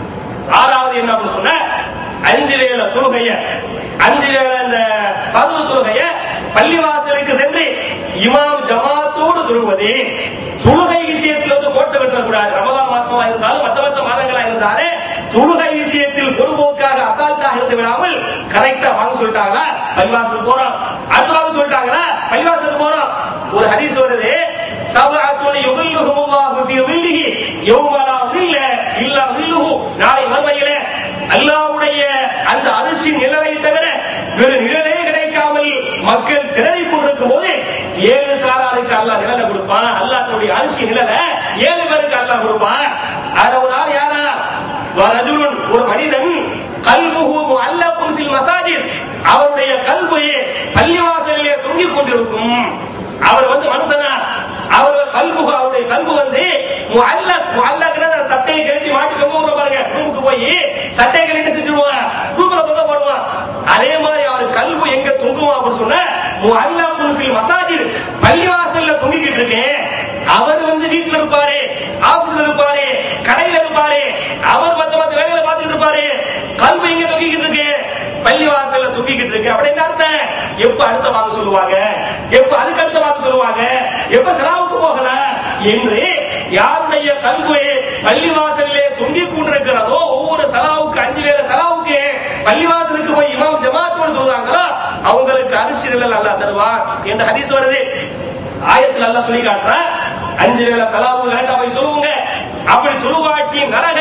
ஆறாவது என்ன அப்படின்னு சொன்ன அஞ்சு வேளை தொழுகைய அஞ்சு வேளை இந்த பருவ தொழுகைய பள்ளிவாசலுக்கு சென்று இமாம் ஜமாத்தோடு தொழுவது தொழுகை விஷயத்தில் வந்து கோட்டை விட்டுறக்கூடாது ரமதான் மாசமா இருந்தாலும் மற்ற மற்ற மாதங்களா இருந்தாலே தொழுகை விஷயத்தில் பொதுபோக்காக அசால்ட்டாக இருந்து விடாமல் கரெக்டா வாங்க சொல்லிட்டாங்களா பள்ளிவாசலுக்கு போறோம் அடுத்தவாங்க சொல்லிட்டாங்களா பள்ளிவாசலுக்கு போறோம் ஒரு ஹதீஸ் வருது சபஅத்துன் யுதில்லுஹுமுல்லாஹு ஃபீ ظில்லிஹி யௌம லா ظில்ல இல்லா ظில்லுஹு நாளை மறுமையிலே அல்லாஹ்வுடைய அந்த அரிசின் நிழலை தவிர வேறு நிழலே கிடைக்காமல் மக்கள் திணறி கொண்டிருக்கும் போது ஏழு சாராருக்கு அல்லாஹ் நிழலை கொடுப்பான் அல்லாஹ் தன்னுடைய அரிசி நிழலை ஏழு பேருக்கு அல்லாஹ் கொடுப்பான் அதுல ஒரு ஆள் யாரா வரஜுலுன் ஒரு மனிதன் கல்புஹு முஅல்லகுன் ஃபில் மசாஜித் அவருடைய கல்பு பள்ளிவாசலிலே தொங்கிக் கொண்டிருக்கும் அவர் வந்து மனுஷனா அவர் கல்பு அவருடைய கல்பு வந்து முஅல்லக் முஅல்லக்னா சட்டையை கழட்டி மாட்டி தொங்க விடுற பாருங்க ரூமுக்கு போய் சட்டையை கழட்டி செஞ்சுருவான் ரூம்ல தொங்க போடுவான் அதே மாதிரி அவர் கல்பு எங்க தொங்குமா அப்படின்னு சொன்ன முஅல்லகுன் ஃபில் மசாஜித் பள்ளிவாசல்ல தொங்கிக்கிட்டு இருக்கேன் அவர் வந்து வீட்டுல இருப்பாரு ஆபீஸ்ல இருப்பாரு கடையில இருப்பாரு அவர் மத்த மத்த வேலையில பார்த்துட்டு இருப்பாரு கல்வி எங்க தொங்கிக்கிட்டு இருக்கு பள்ளி வாசல்ல தொங்கிக்கிட்டு இருக்கு அப்படி என்ன அர்த்தம் எப்ப அடுத்த வாங்க சொல்லுவாங்க எப்ப அதுக்கு அடுத்த வாங்க சொல்லுவாங்க எப்ப செலாவுக்கு போகலாம் என்று யாருடைய கல்வி பள்ளி வாசல்லே தொங்கிக் கொண்டிருக்கிறதோ ஒவ்வொரு சலாவுக்கு அஞ்சு வேலை சலாவுக்கு பள்ளி வாசலுக்கு போய் இமாம் ஜமாத்தோடு சொல்றாங்களோ அவங்களுக்கு அரிசி நிழல் அல்லா தருவார் என்று ஹதீஸ் வருது ஆயத்துல எல்லாம் சொல்லி காட்டுறேன் அஞ்சு வேளை சலாவு கரெக்டா போய் சொல்லுவோங்க அப்படி சொல்லுவாட்டி நரக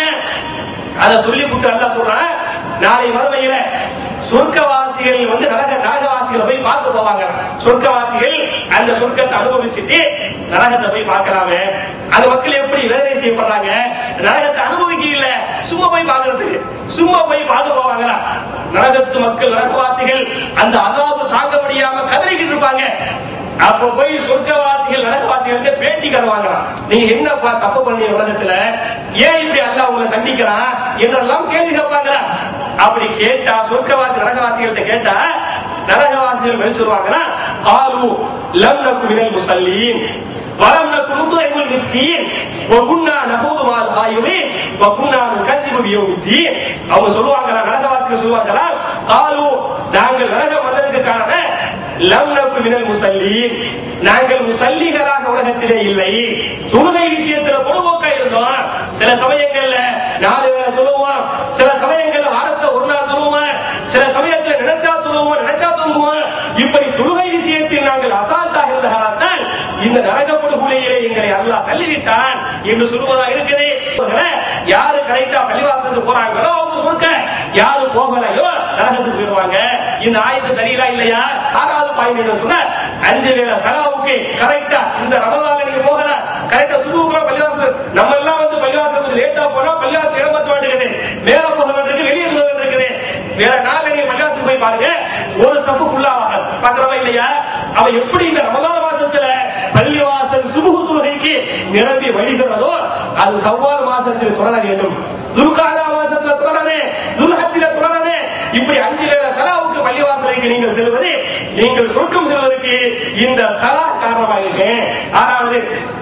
அதை சொல்லி விட்டு அல்லாஹ் சொல்றான் நாளை மறுமையில சொர்க்கவாசிகள் வந்து நரக நரகவாசிகளை போய் பார்க்க போவாங்க சொர்க்கவாசிகள் அந்த சொர்க்கத்தை அனுபவிச்சுட்டு நரகத்தை போய் பார்க்கலாமே அந்த மக்கள் எப்படி வேதனை செய்யப்படுறாங்க நரகத்தை அனுபவிக்க இல்ல சும்மா போய் பார்க்கறதுக்கு சும்மா போய் பார்க்க போவாங்களா நரகத்து மக்கள் நரகவாசிகள் அந்த அதாவது தாங்க முடியாம கதறிக்கிட்டு இருப்பாங்க அப்ப போய் சொர்க்கவாசிகள் நரகவாசிகள் பேட்டி கருவாங்களாம் நீங்க என்னப்பா தப்பு பண்ணி உலகத்துல ஏன் இப்படி அல்லாஹ் உங்களை தண்டிக்கிறான் என்றெல்லாம் கேள்வி கேட்பாங்களா அப்படி கேட்டா சொர்க்கவாசி நரகவாசிகள்ட்ட கேட்டா நரகவாசிகள் பதில் சொல்லுவாங்கன்னா ஆலு லம் நக்கு மினல் முசல்லீன் ولم نكن نطعم المسكين وكنا نخوض مع الخائضين وكنا نكذب بيوم الدين அவங்க சொல்லுவாங்களா நரகவாசிகள் சொல்லுவாங்களா காலு நாங்கள் நரகம் வந்ததுக்கு காரணம் லம் நக்கு மினல் முசல்லீன் நாங்கள் முசல்லிகளாக உலகத்திலே இல்லை தொழுகை விஷயத்துல பொழுவோக்கா இருந்தோம் சில சமயங்கள்ல நாலு வேளை தொழுவோம் சில சமயங்கள்ல வாரத்தை ஒரு நாள் தொழுவோம் சில சமயத்துல நினைச்சா தொழுவோம் நினைச்சா தூங்குவோம் இப்படி தொழுகை விஷயத்தில் நாங்கள் அசால்ட்டாக இருந்த காரணத்தால் இந்த நரக படுகொலையிலே எங்களை அல்லாஹ் தள்ளிவிட்டான் என்று சொல்லுவதா இருக்குது யாரு கரெக்டா பள்ளிவாசலுக்கு போறாங்களோ அவங்க சொர்க்க யாரு போகலையோ நரகத்துக்கு போயிருவாங்க இந்த ஆயத்து தெரியலா இல்லையா ஆறாவது பாயிண்ட் என்ன சொன்ன அஞ்சு வேளை சலாவுக்கு கரெக்டா இந்த ரமதான்ல நீங்க போகல கரெக்டா சுபுக்குலாம் பள்ளிவாசல் நம்ம எல்லாம் வந்து பள்ளிவாசல் கொஞ்சம் லேட்டா போனா பள்ளிவாசல் இடம் பத்த மாட்டேங்குது மேல போக வேண்டியிருக்கு வெளியே போக வேண்டியிருக்குது வேற நாள்ல நீங்க பள்ளிவாசலுக்கு போய் பாருங்க ஒரு சஃபு ஃபுல்லா ஆகாது பாக்குறவா இல்லையா அவ எப்படி இந்த ரமதான மாசத்துல பள்ளிவாசல் சுபுகு தொழுகைக்கு நிரம்பி வழிகிறதோ அது சவ்வால் மாசத்தில் தொடர வேண்டும் துல்காதா மாசத்துல தொடரவே துல்ஹத்தில தொடரவே இப்படி அஞ்சு வேளை சலாவுக்கு பள்ளிவாசலுக்கு நீங்கள் செல்வது நீங்கள் சொர்க்கம் செல்வதற்கு இந்த சலா காரணமாக இருக்கு ஆறாவது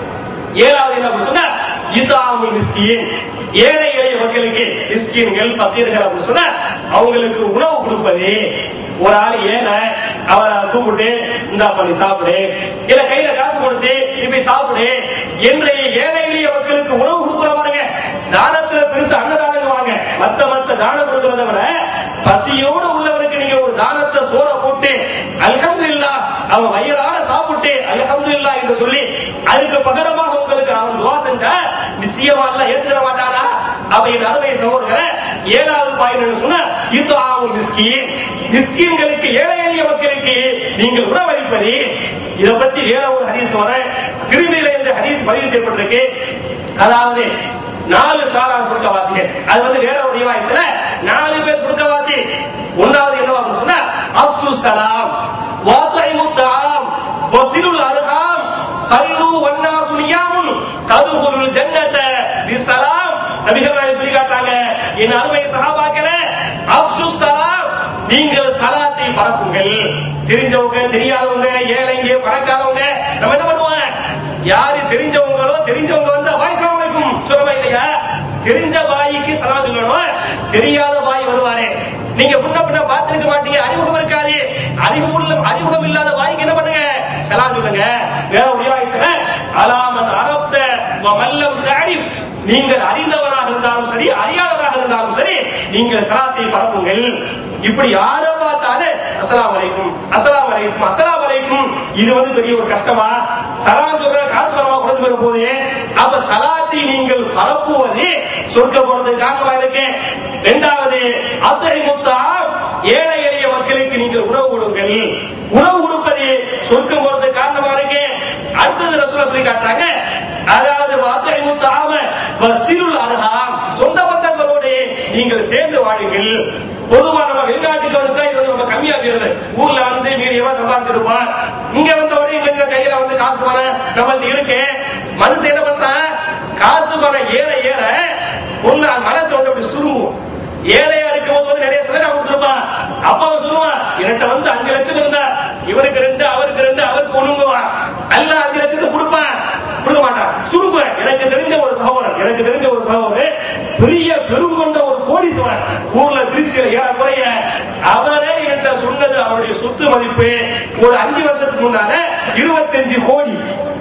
ஏழாவது என்ன சொன்னா இதாமுல் மிஸ்கின் ஏழை எளிய மக்களுக்கு மிஸ்கின்கள் பக்கீர்கள் அப்படின்னு சொன்னா அவங்களுக்கு உணவு கொடுப்பது ஒரு ஆள் ஏழை அவரை கூப்பிட்டு இந்தா பண்ணி சாப்பிடு இல்ல கையில காசு கொடுத்து இப்படி சாப்பிடு இன்றைய ஏழை எளிய மக்களுக்கு உணவு கொடுக்குற பாருங்க தானத்துல பெருசு அன்னதானம் மத்த மத்த தானம் கொடுக்கறத விட பசியோடு உள்ளவனுக்கு நீங்க ஒரு தானத்தை சோற போட்டு அல்ஹம்துலில்லாஹ் அவன் வயிறார சாப்பிட்டு அல்ஹம்துலில்லாஹ் என்று சொல்லி அதுக்கு பகரமாக உங்களுக்கு அவன் துவா செஞ்சா நிச்சயமா அல்ல ஏத்துக்கிற மாட்டானா அவையின் அருமை சகோதரர்களை ஏழாவது பாயிண்ட் சொன்ன இது ஆகும் மிஸ்கின் மிஸ்கின்களுக்கு ஏழை எளிய மக்களுக்கு நீங்கள் உணவளிப்பது இதை பத்தி வேற ஒரு ஹதீஸ் வர திரும்பியில இந்த ஹதீஸ் பதிவு செய்யப்பட்டிருக்கு அதாவது நாலு சாரா சுருக்கவாசிகள் அது வந்து வேற ஒரு ரிவாயத்துல நாலு பேர் சுருக்கவாசி ஒன்றாவது என்னவா சொன்னா அப்சு சலாம் வாத்துஐமு தாம் வசிலுல் அர்ஹாம் சல்லு வன்னாசு நியாமுன் ததுகுலுல் ஜன்னத பிஸலாம் நபிகள் நாயகம் சொல்லி காட்டாங்க என் அருமை சஹாபாக்களே அப்சு சலாம் நீங்கள் சலாத்தை பரப்புங்கள் தெரிஞ்சவங்க தெரியாதவங்க ஏழைங்க பணக்காரவங்க நம்ம என்ன பண்ணுவோம் யாரு தெரிஞ்சவங்களோ தெரிஞ்சவங்க வந்து பாய் சலாம் அலைக்கும் சொல்லுவா இல்லையா தெரிஞ்ச பாய்க்கு சலாம் சொல்லணும் தெரியாத பாய் வருவாரே நீங்க முன்ன பின்ன பார்த்திருக்க மாட்டீங்க அறிமுகம் இருக்காது அறிமுகம் உள்ள அறிமுகம் இல்லாத பாய்க்கு என்ன பண்ணுங்க சலாம் சொல்லுங்க வேற ஒரு ரிவாயத்துல அலாமன் அரப்த வ மல்லம் தாரிஃப் நீங்கள் அறிந்தவராக இருந்தாலும் சரி அறியாதவராக இருந்தாலும் சரி நீங்கள் சலாத்தை பரப்புங்கள் இப்படி யார பார்த்தாலும் அஸ்ஸலாமு அலைக்கும் அஸ்ஸலாமு அலைக்கும் அஸ்ஸலாமு அலைக்கும் இது வந்து பெரிய ஒரு கஷ்டமா சலாம் சொல்ற காசு வரமா கொடுத்து வரும் போது அப்ப சலாத்தை நீங்கள் பரப்புவது சொர்க்க போறதுக்கு காரணமா இருக்கு இரண்டாவது அத்தனை முத்தாம் ஏழை எளிய மக்களுக்கு நீங்கள் உணவு கொடுங்கள் உணவு கொடுப்பது சொர்க்கம் போறதுக்கு காரணமா இருக்கு அடுத்தது ரசூலா சொல்லி காட்டுறாங்க அதாவது வார்த்தை முத்தாம வசிருள் அருகாம் சொந்த பந்தங்களோடு நீங்கள் சேர்ந்து வாழுங்கள் பொதுவா நம்ம வெளிநாட்டுக்கு வந்துட்டா இது வந்து ரொம்ப கம்மியா போயிருது ஊர்ல வந்து மீடியமா சம்பாதிச்சிருப்போம் இங்க வந்த உடனே இவங்க கையில வந்து காசு பணம் நம்மள்ட்ட இருக்கு மனுஷன் என்ன பண்றான் காசு பணம் ஏற ஏற ஒண்ணு மனசு வந்து அப்படி சுருங்கும் ஏழையா இருக்கும் போது வந்து நிறைய சதவீதம் கொடுத்துருப்பான் அப்ப அவன் சொல்லுவான் என்கிட்ட வந்து அஞ்சு லட்சம் இருந்தா இவருக்கு ரெண்டு அவருக்கு ரெண்டு அவருக்கு ஒண்ணுங்குவான் அல்ல அஞ்சு லட்சத்தை கொடுப்பான் கொடுக்க மாட்டான் சுருங்குவேன் எனக்கு தெரிஞ்ச ஒரு சகோதரர் எனக்கு தெரிஞ்ச ஒரு சகோதரர் பெரிய பெருங்கொண்ட ஒரு கோடீஸ்வரர் ஊர்ல திருச்சியில ஏறக்குறைய அவரே என்கிட்ட சொன்னது அவருடைய சொத்து மதிப்பு ஒரு அஞ்சு வருஷத்துக்கு முன்னால இருபத்தஞ்சு கோடி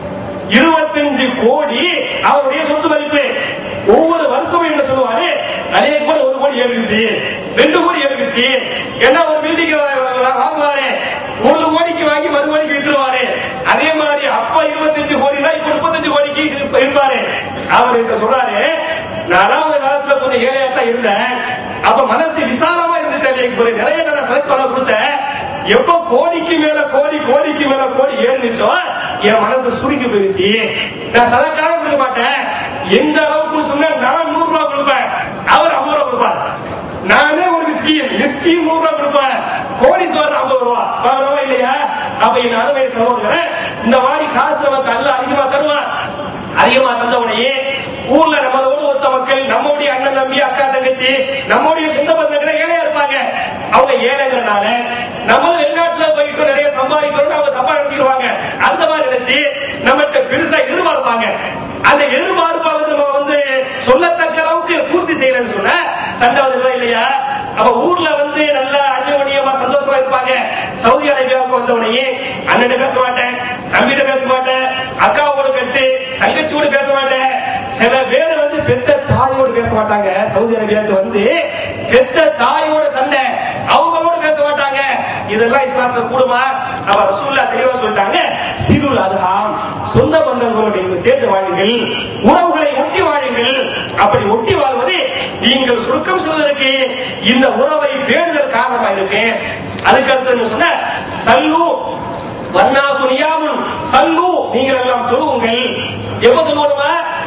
இருபத்தஞ்சு கோடி அவருடைய சொத்து மதிப்பு ஒவ்வொரு வருஷமும் என்ன சொல்லுவாரு நிறைய கூட ஒரு கோடி ஏறிடுச்சு ரெண்டு கோடி ஏறிடுச்சு என்ன ஒரு பில்டிங் வாங்குவாரு ஒரு கோடிக்கு வாங்கி மறு கோடிக்கு வித்துருவாரு அதே மாதிரி அப்ப இருப்ப- இருப்பாரு அவர் என்கிட்ட சொல்றாரு நான் அனாமத காலத்துல கொஞ்சம் ஏழையா தான் இருந்தேன் அப்ப மனசு விசாலமா இருந்துச்சு எனக்கு ஒரு நிறைய நான் சரக்கு வர கொடுத்தேன் எப்ப கோடிக்கு மேல கோடி கோடிக்கு மேல கோடி ஏறிச்சோ என் மனசு சுருங்கி போயிருச்சு நான் சதக்காக கொடுக்க மாட்டேன் எந்த அளவுக்கு சொன்னா நான் நூறு ரூபாய் கொடுப்பேன் அவர் ஐம்பது ரூபாய் கொடுப்பார் நானே ஒரு மிஸ்கின் மிஸ்கின் நூறு ரூபாய் கொடுப்பேன் கோடீஸ்வரர் ஐம்பது ரூபாய் வாங்குறவா இல்லையா அப்ப என் அருமை சகோதரர் இந்த மாதிரி காசு நமக்கு அல்ல அதிகமா தருவான் அதிகமா தந்த உடனே ஊர்ல நம்மளோட ஒத்த மக்கள் நம்முடைய அண்ணன் தம்பி அக்கா தங்கச்சி நம்முடைய சொந்த பந்தங்களே ஏழையா இருப்பாங்க அவங்க ஏழைங்கிறனால நம்ம வெளிநாட்டுல போயிட்டு நிறைய சம்பாதிக்கிறோம்னு அவங்க தப்பா நினைச்சுக்குவாங்க அந்த மாதிரி நினைச்சு நம்மகிட்ட பெருசா எதிர்பார்ப்பாங்க அந்த எதிர்பார்ப்பை வந்து நம்ம வந்து சொல்லத்தக்க அளவுக்கு பூர்த்தி செய்யலன்னு சொன்ன சண்டை வந்துருவா இல்லையா அப்ப ஊர்ல வந்து நல்லா அந்யோன்யமா சந்தோஷமா இருப்பாங்க சவுதி அரேபியாவுக்கு வந்த உடனே அண்ணன் பேச மாட்டேன் தம்பிகிட்ட பேச மாட்டேன் அக்காவோட கட்டு தங்கச்சியோட பேச மாட்டேன் சில பேர் வந்து பெத்த தாயோட பேச மாட்டாங்க சவுதி அரேபியாவுக்கு வந்து பெத்த தாயோட சண்டை அவங்களோட பேச மாட்டாங்க இதெல்லாம் இஸ்லாத்துல கூடுமா அவ ரசூல்லா தெளிவா சொல்லிட்டாங்க சிறுல் அதுஹாம் சொந்த பந்தங்களோடு நீங்கள் சேர்ந்து வாழுங்கள் உறவுகளை ஒட்டி வாழுங்கள் அப்படி ஒட்டி வாழ்வது நீங்கள் சுருக்கம் சொல்வதற்கு இந்த உறவை பேணுதல் காரணமா இருக்கு அதுக்கு அடுத்து என்ன சொன்ன சல்லு வன்னாசு நியாமுன் சல்லு நீங்கள் எல்லாம் தொழுவுங்கள் எப்ப தொழுவணுமா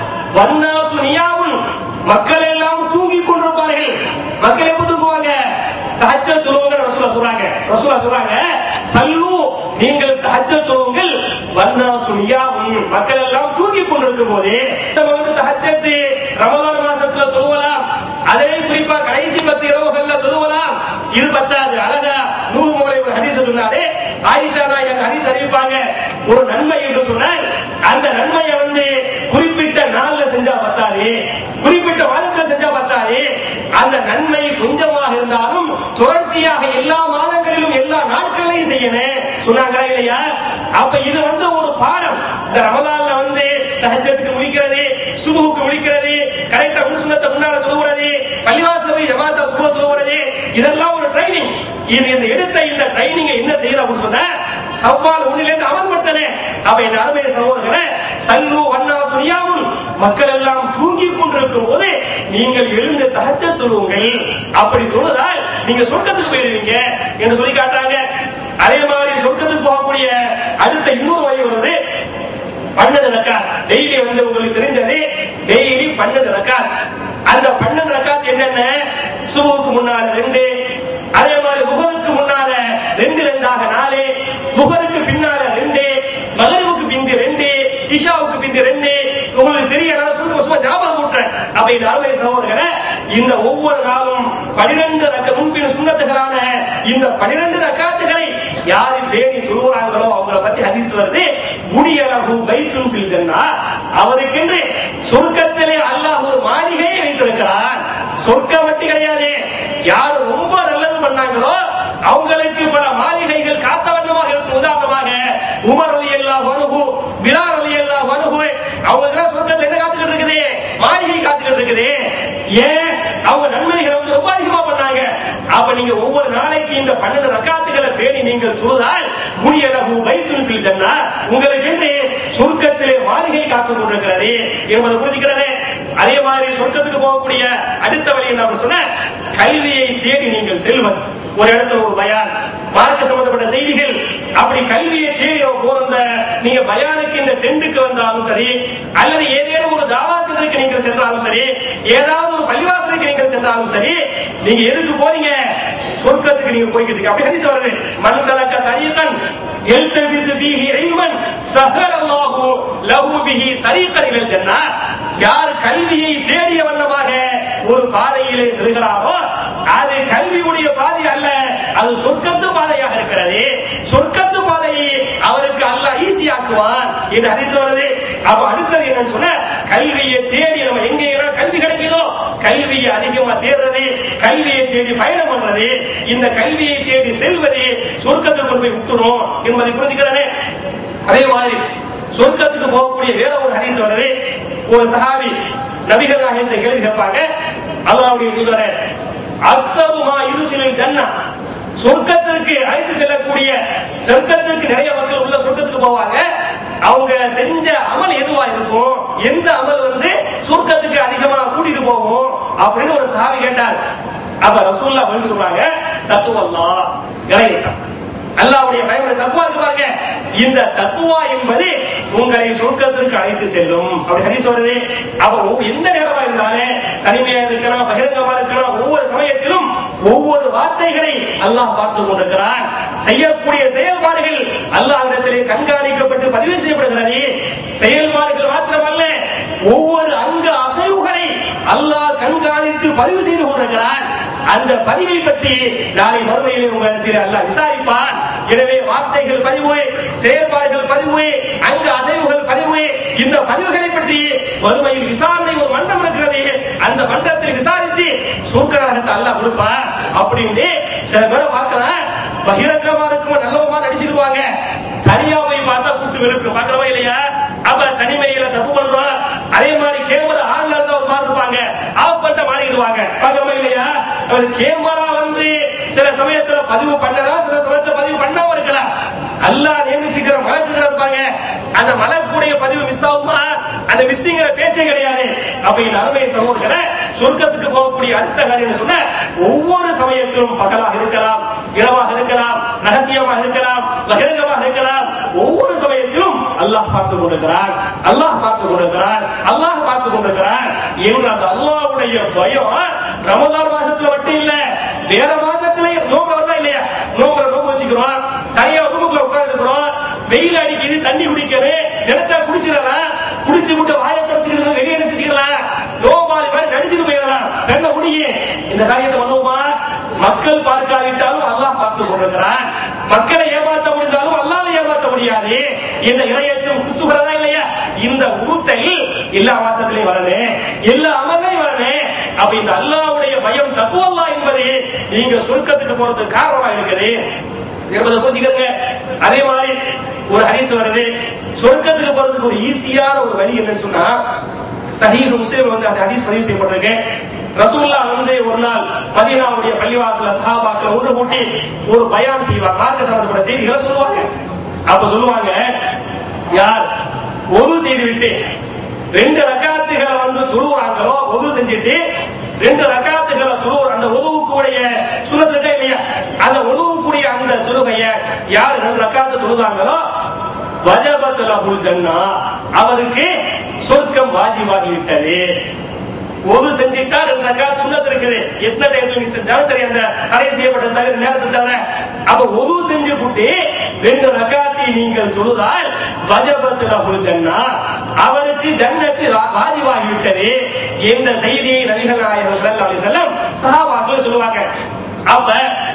வன்னாசு நியாமுன் மக்கள் எல்லாம் தூங்கி கொண்டிருப்பார்கள் மக்கள் எப்ப தூங்குவாங்க தஹஜ்ஜ தொழுவுங்க ரசூலா சொல்றாங்க ரசூலா சொல்றாங்க சல்லு நீங்கள் தஹஜ்ஜ தொழுவுங்கள் வன்னாசு நியாமுன் மக்கள் எல்லாம் தூங்கி கொண்டிருக்கும் போது நம்ம வந்து தஹஜ்ஜத்து ரமலான் மாசத்துல தொழுவலாம் அதிலே குறிப்பா கடைசி பத்து இரவுகள்ல தொழுவலாம் இது பத்தாது அழகா நூறு முறை ஒரு ஹதீஸ் சொன்னாரு ஆயிஷா நாயகன் ஹதீஸ் அறிவிப்பாங்க ஒரு நன்மை என்று சொன்னால் அந்த நன்மையை வந்து குறிப்பிட்ட நாள்ல செஞ்சா பத்தாது குறிப்பிட்ட மாதத்துல செஞ்சா பத்தாது அந்த நன்மை கொஞ்சமாக இருந்தாலும் தொடர்ச்சியாக எல்லா மாதங்களிலும் எல்லா நாட்களையும் செய்யணும் சொன்னாங்களா இல்லையா அப்ப இது வந்து ஒரு பாடம் இந்த ரமதான்ல வந்து தஹஜத்துக்கு முடிக்கிறது சுபுக்கு முடிக்கிறது கரெக்டா முன்சுனத்தை முன்னால தொழுகிறது பள்ளிவாசல போய் ஜமாத்தா சுப தொழுகிறது இதெல்லாம் ஒரு ட்ரைனிங் இது இந்த எடுத்த இந்த ட்ரைனிங் என்ன செய்யுது அப்படின்னு சொன்னா சவ்வால் ஒண்ணுல இருந்து அமல்படுத்தனே அப்ப என் அருமை சகோதரர்களே சல்லு வண்ணா சுனியாவும் மக்கள் எல்லாம் தூங்கி கொண்டிருக்கும் போது நீங்கள் எழுந்து தகத்த தொழுவுங்கள் அப்படி தொழுதால் நீங்க சொர்க்கத்துக்கு போயிருவீங்க என்று சொல்லி காட்டுறாங்க அதே மாதிரி சொர்க்கத்துக்கு போகக்கூடிய அடுத்த இன்னொரு வழி வருது பன்னெண்டு ரக்காத் டெய்லி வந்து உங்களுக்கு தெரிஞ்சது டெய்லி பன்னெண்டு ரக்காத் அந்த பன்னெண்டு ரக்காத் என்னென்ன சுபுவுக்கு முன்னால ரெண்டு அதே மாதிரி முகருக்கு முன்னால ரெண்டு ரெண்டாக நாலு முகருக்கு பின்னால ரெண்டு மகரிவுக்கு பிந்தி ரெண்டு இஷாவுக்கு பிந்தி ரெண்டு உங்களுக்கு தெரியல சுருக்க சும்மா ஞாபகம் விட்டுறேன் அப்ப இந்த அருமை சகோதரர்களே இந்த ஒவ்வொரு நாளும் பனிரெண்டு ரக்க முன்பின் சுண்ணத்துகளான இந்த பனிரெண்டு ரக்காத்துகளை யாரு பேணி தொழுகிறாங்களோ அவங்கள பத்தி ஹதீஸ் வருது முடியலகு பைத்துல் ஃபில் ஜன்னா அவருக்கென்று சொர்க்கத்திலே அல்லாஹ் ஒரு மாளிகையை வைத்திருக்கிறான் சொர்க்கம் மட்டும் கிடையாது யாரு ரொம்ப நல்லது பண்ணாங்களோ அவங்களுக்கு பல மாளிகைகள் காத்த வண்ணமாக இருக்கும் உதாரணமாக உமர் அலி அல்லா வனுகு பிலால் அலி அல்லா வனுகு அவங்க எல்லாம் சொர்க்கத்துல என்ன காத்துக்கிட்டு இருக்குது மாளிகை காத்துக்கிட்டு இருக்குது ஏன் அவங்க நன்மைகளை வந்து ரொம்ப அதிகமா பண்ணாங்க அப்ப நீங்க ஒவ்வொரு நாளைக்கு இந்த பன்னெண்டு ரக்காத்துகளை பேணி நீங்கள் தொழுதால் முடியலகு வைத்துல் ஃபில் ஜன்னா உங்களுக்கு என்று சொர்க்கத்திலே மாளிகை காத்துக் கொண்டிருக்கிறது என்பதை புரிஞ்சுக்கிறேன் அதே மாதிரி சொர்க்கத்துக்கு போகக்கூடிய அடுத்த வழி என்ன அப்படின்னு சொன்ன கல்வியை தேடி நீங்கள் செல்வது ஒரு இடத்துல ஒரு பயான் மார்க்க சம்பந்தப்பட்ட செய்திகள் அப்படி கல்வியை தேடி நம்ம போறத நீங்க பயானுக்கு இந்த டெண்டுக்கு வந்தாலும் சரி அல்லது ஏதேனும் ஒரு தாவாசனத்துக்கு நீங்கள் சென்றாலும் சரி ஏதாவது ஒரு பள்ளிவாசலுக்கு நீங்கள் சென்றாலும் சரி நீங்க எதுக்கு போறீங்க சொர்க்கத்துக்கு நீங்க போய்கிட்டு இருக்கீங்க அப்படி ஹதீஸ் வருது மன்சலக்க தரீகன் يلتمس فيه علما سهل الله له به طريقا الى الجنه யார் கல்வியை தேடிய வண்ணமாக ஒரு பாதையிலே செல்கிறாரோ அது கல்வியுடைய பாதை அல்ல அது சொர்க்கத்து பாதையாக இருக்கிறது சொர்க்கத்து பாதையை அவருக்கு அல்லாஹ் ஈஸியாக்குவான் என்று ஹதீஸ் வருது அப்ப அடுத்தது என்னன்னு சொன்ன கல்வியை தேடி நம்ம எங்க எல்லாம் கல்வி கிடைக்குதோ கல்வியை அதிகமா தேடுறது கல்வியை தேடி பயணம் பண்றது இந்த கல்வியை தேடி செல்வது சொர்க்கத்துக்கு கொண்டு போய் விட்டுரும் என்பதை புரிஞ்சுக்கிறேனே அதே மாதிரி சொர்க்கத்துக்கு போகக்கூடிய வேற ஒரு ஹதீஸ் வருது ஒரு சஹாபி நபிகள் நாயகத்தை கேள்வி கேட்பாங்க அல்லாவுடைய தூதரே அக்தருமா இருசிலில் ஜன்னா சொர்க்கத்திற்கு அழைத்து செல்லக்கூடிய சொர்க்கத்திற்கு நிறைய மக்கள் உள்ள சொர்க்கத்துக்கு போவாங்க அவங்க செஞ்ச அமல் எதுவா இருக்கும் எந்த அமல் வந்து சொர்க்கத்துக்கு அதிகமா கூட்டிட்டு போகும் அப்படின்னு ஒரு சஹாபி கேட்டார் அப்ப ரசூல்லா பதில் சொல்றாங்க தத்துவல்லா இறையச்சம் அல்லாவுடைய பயமுறை தக்குவா இருக்கு பாருங்க இந்த தக்குவா என்பது உங்களை சொர்க்கத்திற்கு அழைத்து செல்லும் அப்படி ஹதீஸ் வருது அப்ப ஒவ்வொரு- எந்த நேரமா இருந்தாலும் தனிமையா இருக்கலாம் பகிரங்கமா இருக்கலாம் ஒவ்வொரு சமயத்திலும் ஒவ்வொரு வார்த்தைகளை அல்லாஹ் பார்த்து கொண்டிருக்கிறான் செய்யக்கூடிய செயல்பாடுகள் அல்லாஹ்விடத்திலே கண்காணிக்கப்பட்டு பதிவு செய்யப்படுகிறது செயல்பாடுகள் மாத்திரமல்ல ஒவ்வொரு அங்க அசைவுகளை அல்லாஹ் கண்காணித்து பதிவு செய்து கொண்டிருக்கிறான் அந்த பதிவை பற்றி நாளை மறுமையிலே உங்களிடத்தில் அல்லாஹ் விசாரிப்பான் எனவே வார்த்தைகள் பதிவு செயல்பாடுகள் பதிவு அங்க அசைவுகள் பதிவு இந்த பதிவுகளை பற்றி மறுமையில் விசாரணை ஒரு மன்றம் இருக்கிறது அந்த மன்றத்தில் விசாரிச்சு சொர்க்கரகத்தை அல்லாஹ் கொடுப்பான் அப்படின்னு சில பேரை பார்க்கிறேன் பகிரங்கமா இருக்கும் நல்லவமா நடிச்சுக்குவாங்க தனியா போய் பார்த்தா கூட்டு வெளுக்கு பாக்குறவா இல்லையா அப்ப தனிமையில தப்பு பண்றோம் அதே மாதிரி கேமரா ஆள்ல இருந்தா ஒரு மாதிரி இருப்பாங்க ஆஃப் பண்ணிட்ட மாறிடுவாங்க பாக்குறவா இல்லையா அவர் கேமரா வந்து சில சமயத்துல பதிவு பண்ணலாம் சில சமயத்துல பதிவு பண்ணாம இருக்கலாம் அல்லாஹ் நியமிச்சுக்கிற மலக்குகள் இருப்பாங்க அந்த மலக்குடைய பதிவு மிஸ் ஆகுமா அந்த மிஸ்ஸிங்கிற பேச்சே கிடையாது அப்ப இந்த அருமை சகோதரரை சொர்க்கத்துக்கு போகக்கூடிய அடுத்த காரியம் சொன்ன ஒவ்வொரு சமயத்திலும் பகலாக இருக்கலாம் இரவாக இருக்கலாம் ரகசியமாக இருக்கலாம் பகிரங்கமாக இருக்கலாம் ஒவ்வொரு சமயத்திலும் அல்லாஹ் பார்த்துக் கொண்டிருக்கிறார் அல்லாஹ் பார்த்துக் கொண்டிருக்கிறார் அல்லாஹ் பார்த்துக் கொண்டிருக்கிறார் என்று அந்த அல்லாஹ்வுடைய பயம் ரமதான் மாசத்துல மட்டும் இல்ல வேற மாசத்துல நோம்பு வருதா இல்லையா நோம்புல நோம்பு வச்சுக்கிறோம் தனியா ரூமுக்குள்ள உட்கார்ந்துக்கிறோம் வெயில் அடிக்குது தண்ணி குடிக்கணும் நினைச்சா குடிச்சிடலாம் குடிச்சு விட்டு வாயை தொடச்சிக்கிறது வெளியே என்ன செஞ்சுக்கலாம் நோபாலி மாதிரி நடிச்சுட்டு போயிடலாம் என்ன முடியும் இந்த காரியத்தை பண்ணுவோமா மக்கள் பார்க்காவிட்டாலும் அல்லாஹ் பார்த்து கொண்டிருக்கிறான் மக்களை ஏமாற்ற முடிந்தாலும் அல்லாஹ் ஏமாற்ற முடியாது இந்த இரையச்சம் குத்துகிறதா இல்லையா இந்த உறுத்தல் எல்லா மாசத்திலையும் வரணும் எல்லா அமர்லையும் வரணும் அப்ப இந்த அல்லாஹ்வுடைய பயம் தத்துவல்லா என்பது நீங்க சொர்க்கத்துக்கு போறதுக்கு காரணமா இருக்குது என்பதை புரிஞ்சுக்கிறங்க அதே மாதிரி ஒரு ஹரிசு வருது சொர்க்கத்துக்கு போறதுக்கு ஒரு ஈஸியான ஒரு வழி என்னன்னு சொன்னா சஹீஹ் முஸ்லிம் வந்து அந்த ஹதீஸ் பதிவு செய்யப்பட்டிருக்கு ரசூல்லா வந்து ஒரு நாள் மதீனாவுடைய பள்ளிவாசல சஹாபாக்களை ஒன்று கூட்டி ஒரு பயான் செய்வார் மார்க்க சம்பந்தப்பட்ட செய்திகளை சொல்லுவாங்க அப்ப சொல்லுவாங்க யார் ஒது செய்து விட்டு ரெண்டு ரக்காத்துகளை வந்து தொழுவாங்களோ ஒது செஞ்சுட்டு ரெண்டு ரக்காத்துகளை தொழுவோர் அந்த ஒதுவுக்குடைய சுனத்து இருக்கா இல்லையா அந்த ஒதுவுக்குரிய அந்த தொழுகைய யார் ரெண்டு ரக்காத்து தொழுதாங்களோ வஜபத் லஹுல் ஜன்னா அவருக்கு சொர்க்கம் வாஜிபாகி விட்டது ஒது செஞ்சிட்டா ரெண்டு ரக்காத் சுண்ணத் இருக்குது எத்தனை டைம்ல நீ செஞ்சாலும் சரி அந்த தடை செய்யப்பட்ட தவிர நேரத்தை தவிர அப்ப ஒது செஞ்சு விட்டு ரெண்டு ரக்காத்தை நீங்கள் தொழுதால் வஜபத் லஹுல் ஜன்னா அவருக்கு ஜன்னத்து வா- வாஜிபாகி விட்டது என்ற செய்தியை நபிகள் நாயகம் ஸல்லல்லாஹு அலைஹி வஸல்லம் சஹாபாக்கள் சொல்லுவாங்க அப்ப